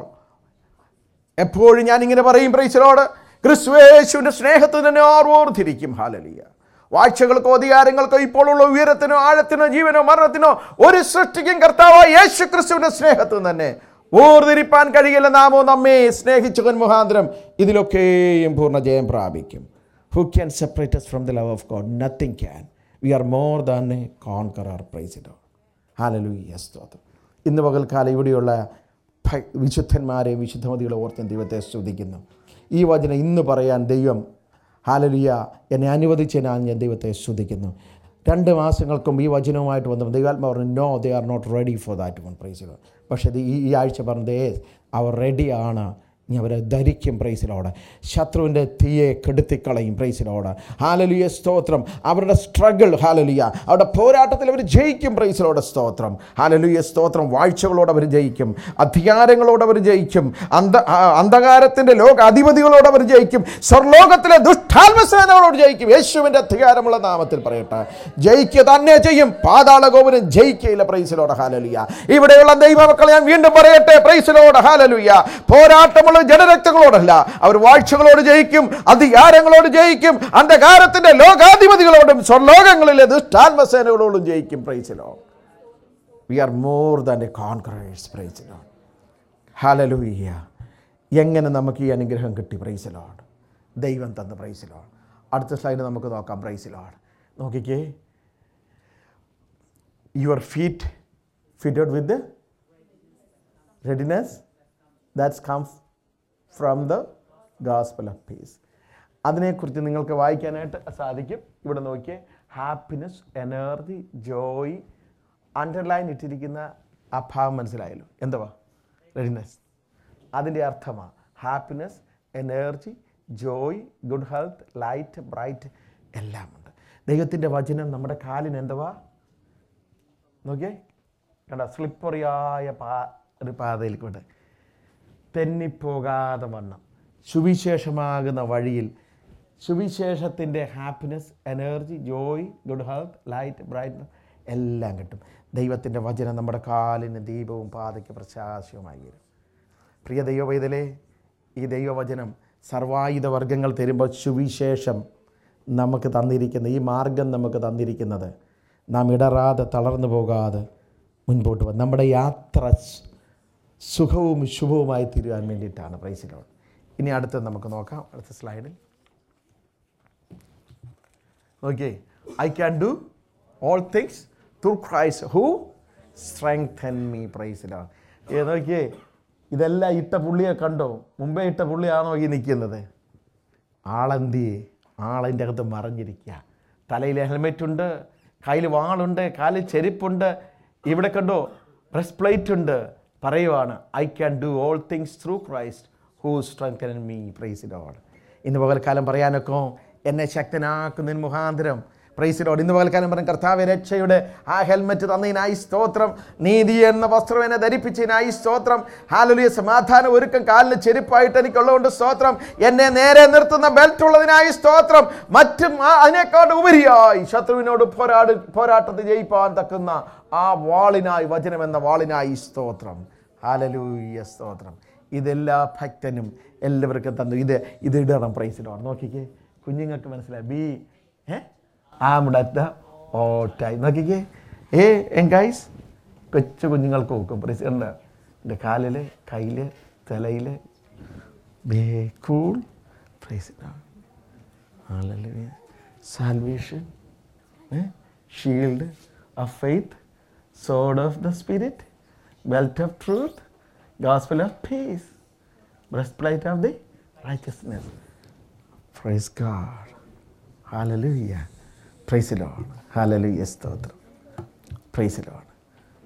എപ്പോഴും ഞാൻ ഇങ്ങനെ പറയും പ്രൈസിലോട് ക്രിസ്തുവേശുവിൻ്റെ സ്നേഹത്തിൽ തന്നെ ഓർവോർത്തിരിക്കും ഹാലലിയ വാഴ്ചകൾക്കോ അധികാരങ്ങൾക്കോ ഇപ്പോഴുള്ള ഉയരത്തിനോ ആഴത്തിനോ ജീവനോ മരണത്തിനോ ഒരു സൃഷ്ടിക്കും കർത്താവ് യേശു ക്രിസ്തുവിൻ്റെ സ്നേഹത്തിൽ തന്നെ ഓർതിരിപ്പാൻ കഴിയില്ല നാമോ നമ്മെ സ്നേഹിച്ചവൻ മുഖാന്തരം ഇതിലൊക്കെയും പൂർണ്ണ ജയം പ്രാപിക്കും who can separate us from the love of God nothing can we are more than a conqueror praise it hallelujah സ്തോത്രം ഇന്ന് പകൽക്കാലം ഇവിടെയുള്ള ഭ- വിശുദ്ധന്മാരെ വിശുദ്ധമതികളെ ഓർത്ത് ദൈവത്തെ സ്തുതിക്കുന്നു ഈ വചനം ഇന്ന് പറയാൻ ദൈവം ഹാലലിയ എന്നെ അനുവദിച്ചതിനാൽ ഞാൻ ദൈവത്തെ സ്തുതിക്കുന്നു രണ്ട് മാസങ്ങൾക്കും ഈ വചനവുമായിട്ട് വന്നപ്പോൾ ദൈവാത്മാ പറഞ്ഞു no they are not ready for that one praise the Lord പക്ഷേ ഇത് ഈ ഈ ആഴ്ച പറഞ്ഞത് അവർ റെഡിയാണ് ഇനി അവരെ ധരിക്കും പ്രൈസിലോട് ശത്രുവിൻ്റെ തീയെ കെടുത്തിക്കളയും പ്രൈസിലോട് ഹാലലിയ സ്തോത്രം അവരുടെ സ്ട്രഗിൾ ഹാലലിയ അവരുടെ പോരാട്ടത്തിൽ അവർ ജയിക്കും പ്രൈസിലോട് സ്തോത്രം ഹാലലിയ സ്തോത്രം വാഴ്ചകളോട് അവർ ജയിക്കും അധികാരങ്ങളോട് അവർ ജയിക്കും അന്ധ ആ, അന്ധകാരത്തിൻ്റെ ലോക അധിപതികളോട് അവർ ജയിക്കും സ്വർലോകത്തിലെ ദുഷ്ടാത്മസേനകളോട് ജയിക്കും യേശുവിൻ്റെ അധികാരമുള്ള നാമത്തിൽ പറയട്ടെ ജയിക്കുക തന്നെ ചെയ്യും പാതാള ഗോപുരം ജയിക്കയില്ല പ്രൈസിലോട് ഹാലലിയ ഇവിടെയുള്ള ദൈവമക്കളെ ഞാൻ വീണ്ടും പറയട്ടെ പ്രൈസിലോട് ഹാലലുയ പോരാട്ടമുള്ള ജനരക്തങ്ങളോടല്ല അവർ വാഴ്ചകളോട് ജയിക്കും അധികാരങ്ങളോട് ജയിക്കും അന്ധകാരത്തിന്റെ ലോകാധിപതികളോടും സ്വർലോകങ്ങളിലെ ദുഷ്ടാത്മസേനകളോടും ജയിക്കും praise the Lord we are more than a conquerors praise the Lord hallelujah എങ്ങനെ നമുക്ക് ഈ അനുഗ്രഹം കിട്ടി പ്രൈസിലോട് ദൈവം തന്ന പ്രൈസിലോട് അടുത്ത സ്ലൈഡ് നമുക്ക് നോക്കാം പ്രൈസിലോട് നോക്കിക്കേ your feet fitted with readiness that's come from the gospel of peace അതിനെക്കുറിച്ച് നിങ്ങൾക്ക് വായിക്കാനായിട്ട് സാധിക്കും ഇവിടെ നോക്കിയേ ഹാപ്പിനെസ് എനർജി ജോയ് അണ്ടർലൈൻ ഇട്ടിരിക്കുന്ന ആ ഭാവം മനസ്സിലായല്ലോ എന്തുവാ റെഡിനെസ് അതിൻ്റെ അർത്ഥമാണ് happiness energy joy good health light bright എല്ലാം ഉണ്ട് ദൈവത്തിൻ്റെ വചനം നമ്മുടെ കാലിന് എന്തുവാ നോക്കിയേ കണ്ട സ്ലിപ്പറിയായ പാ ഒരു പാതയിൽ കൊണ്ട് തെന്നിപ്പോകാതെ വണ്ണം സുവിശേഷമാകുന്ന വഴിയിൽ സുവിശേഷത്തിൻ്റെ happiness energy joy good health light brightness എല്ലാം കിട്ടും ദൈവത്തിൻ്റെ വചനം നമ്മുടെ കാലിന് ദീപവും പാതയ്ക്ക് പ്രശാസ്യവുമായി വരും പ്രിയ ദൈവവൈതലേ ഈ ദൈവവചനം സർവായുധ വർഗങ്ങൾ തരുമ്പോൾ സുവിശേഷം നമുക്ക് തന്നിരിക്കുന്ന ഈ മാർഗം നമുക്ക് തന്നിരിക്കുന്നത് നാം ഇടറാതെ തളർന്നു പോകാതെ മുൻപോട്ട് പോകും നമ്മുടെ യാത്ര സ്- സുഖവും ശുഭവുമായി തീരുവാൻ വേണ്ടിയിട്ടാണ് പ്രൈസിലോൺ ഇനി അടുത്തത് നമുക്ക് നോക്കാം അടുത്ത സ്ലൈഡിൽ okay I can do all things through Christ who strengthen me പ്രൈസിലാണ് ഏ നോക്കിയേ ഇതെല്ലാം ഇട്ട പുള്ളിയെ കണ്ടോ മുമ്പേ ഇട്ട പുള്ളിയാണോ ഈ നിൽക്കുന്നത് ആളെന്തിയെ ആളതിൻ്റെ അകത്ത് മറഞ്ഞിരിക്കുക തലയിൽ ഹെൽമെറ്റ് ഉണ്ട് കയ്യിൽ വാളുണ്ട് കാലിൽ ചെരുപ്പുണ്ട് ഇവിടെ കണ്ടോ ബ്രസ്റ്റ് പ്ലേറ്റ് ഉണ്ട് പറയുവാണ് I can do all things through Christ who strengthen me praise Lord ഇന്ന് പകൽക്കാലം പറയാനൊക്കെ എന്നെ ശക്തനാക്കുന്നതിന് മുഖാന്തരം പ്രൈസ് ലോഡ് ഇന്ന് പകൽക്കാലം പറയും കർത്താവ് രക്ഷയുടെ ആ ഹെൽമെറ്റ് തന്നതിനായി സ്തോത്രം നീതി എന്ന വസ്ത്രം എന്നെ ധരിപ്പിച്ചതിനായി സ്തോത്രം ഹാലുലിയ സമാധാനം ഒരുക്കം കാലിന് ചെരുപ്പായിട്ട് എനിക്കുള്ളതുകൊണ്ട് സ്തോത്രം എന്നെ നേരെ നിർത്തുന്ന ബെൽറ്റ് ഉള്ളതിനായി സ്തോത്രം മറ്റും ആ- അതിനേക്കാൾ ഉപരിയായി ശത്രുവിനോട് പോരാട് പോരാട്ടത്തിൽ ജയിപ്പാൻ തക്കുന്ന ആ വാളിനായി വചനം എന്ന വാളിനായി സ്തോത്രം ഹാലലൂയ സ്തോത്രം ഇതെല്ലാ ഭക്തനും എല്ലാവർക്കും തന്നു ഇത് ഇത് ഇടണം പ്രൈസിലാണ് നോക്കിക്കേ കുഞ്ഞുങ്ങൾക്ക് മനസ്സിലായി ബി ഏ ആമുടത്ത ഓട്ടായി നോക്കിക്കേ ഏ എൻ ഗൈസ് കൊച്ചു കുഞ്ഞുങ്ങൾക്ക് നോക്കും പ്രൈസ് ഉണ്ട് എൻ്റെ കാലിൽ കയ്യിൽ തലയിൽ ബേ കൂൾ praise salvation shield of faith sword of the spirit belt of truth gospel of peace breastplate of the righteousness praise god hallelujah praise the lord hallelujah സ്തോത്രം praise the lord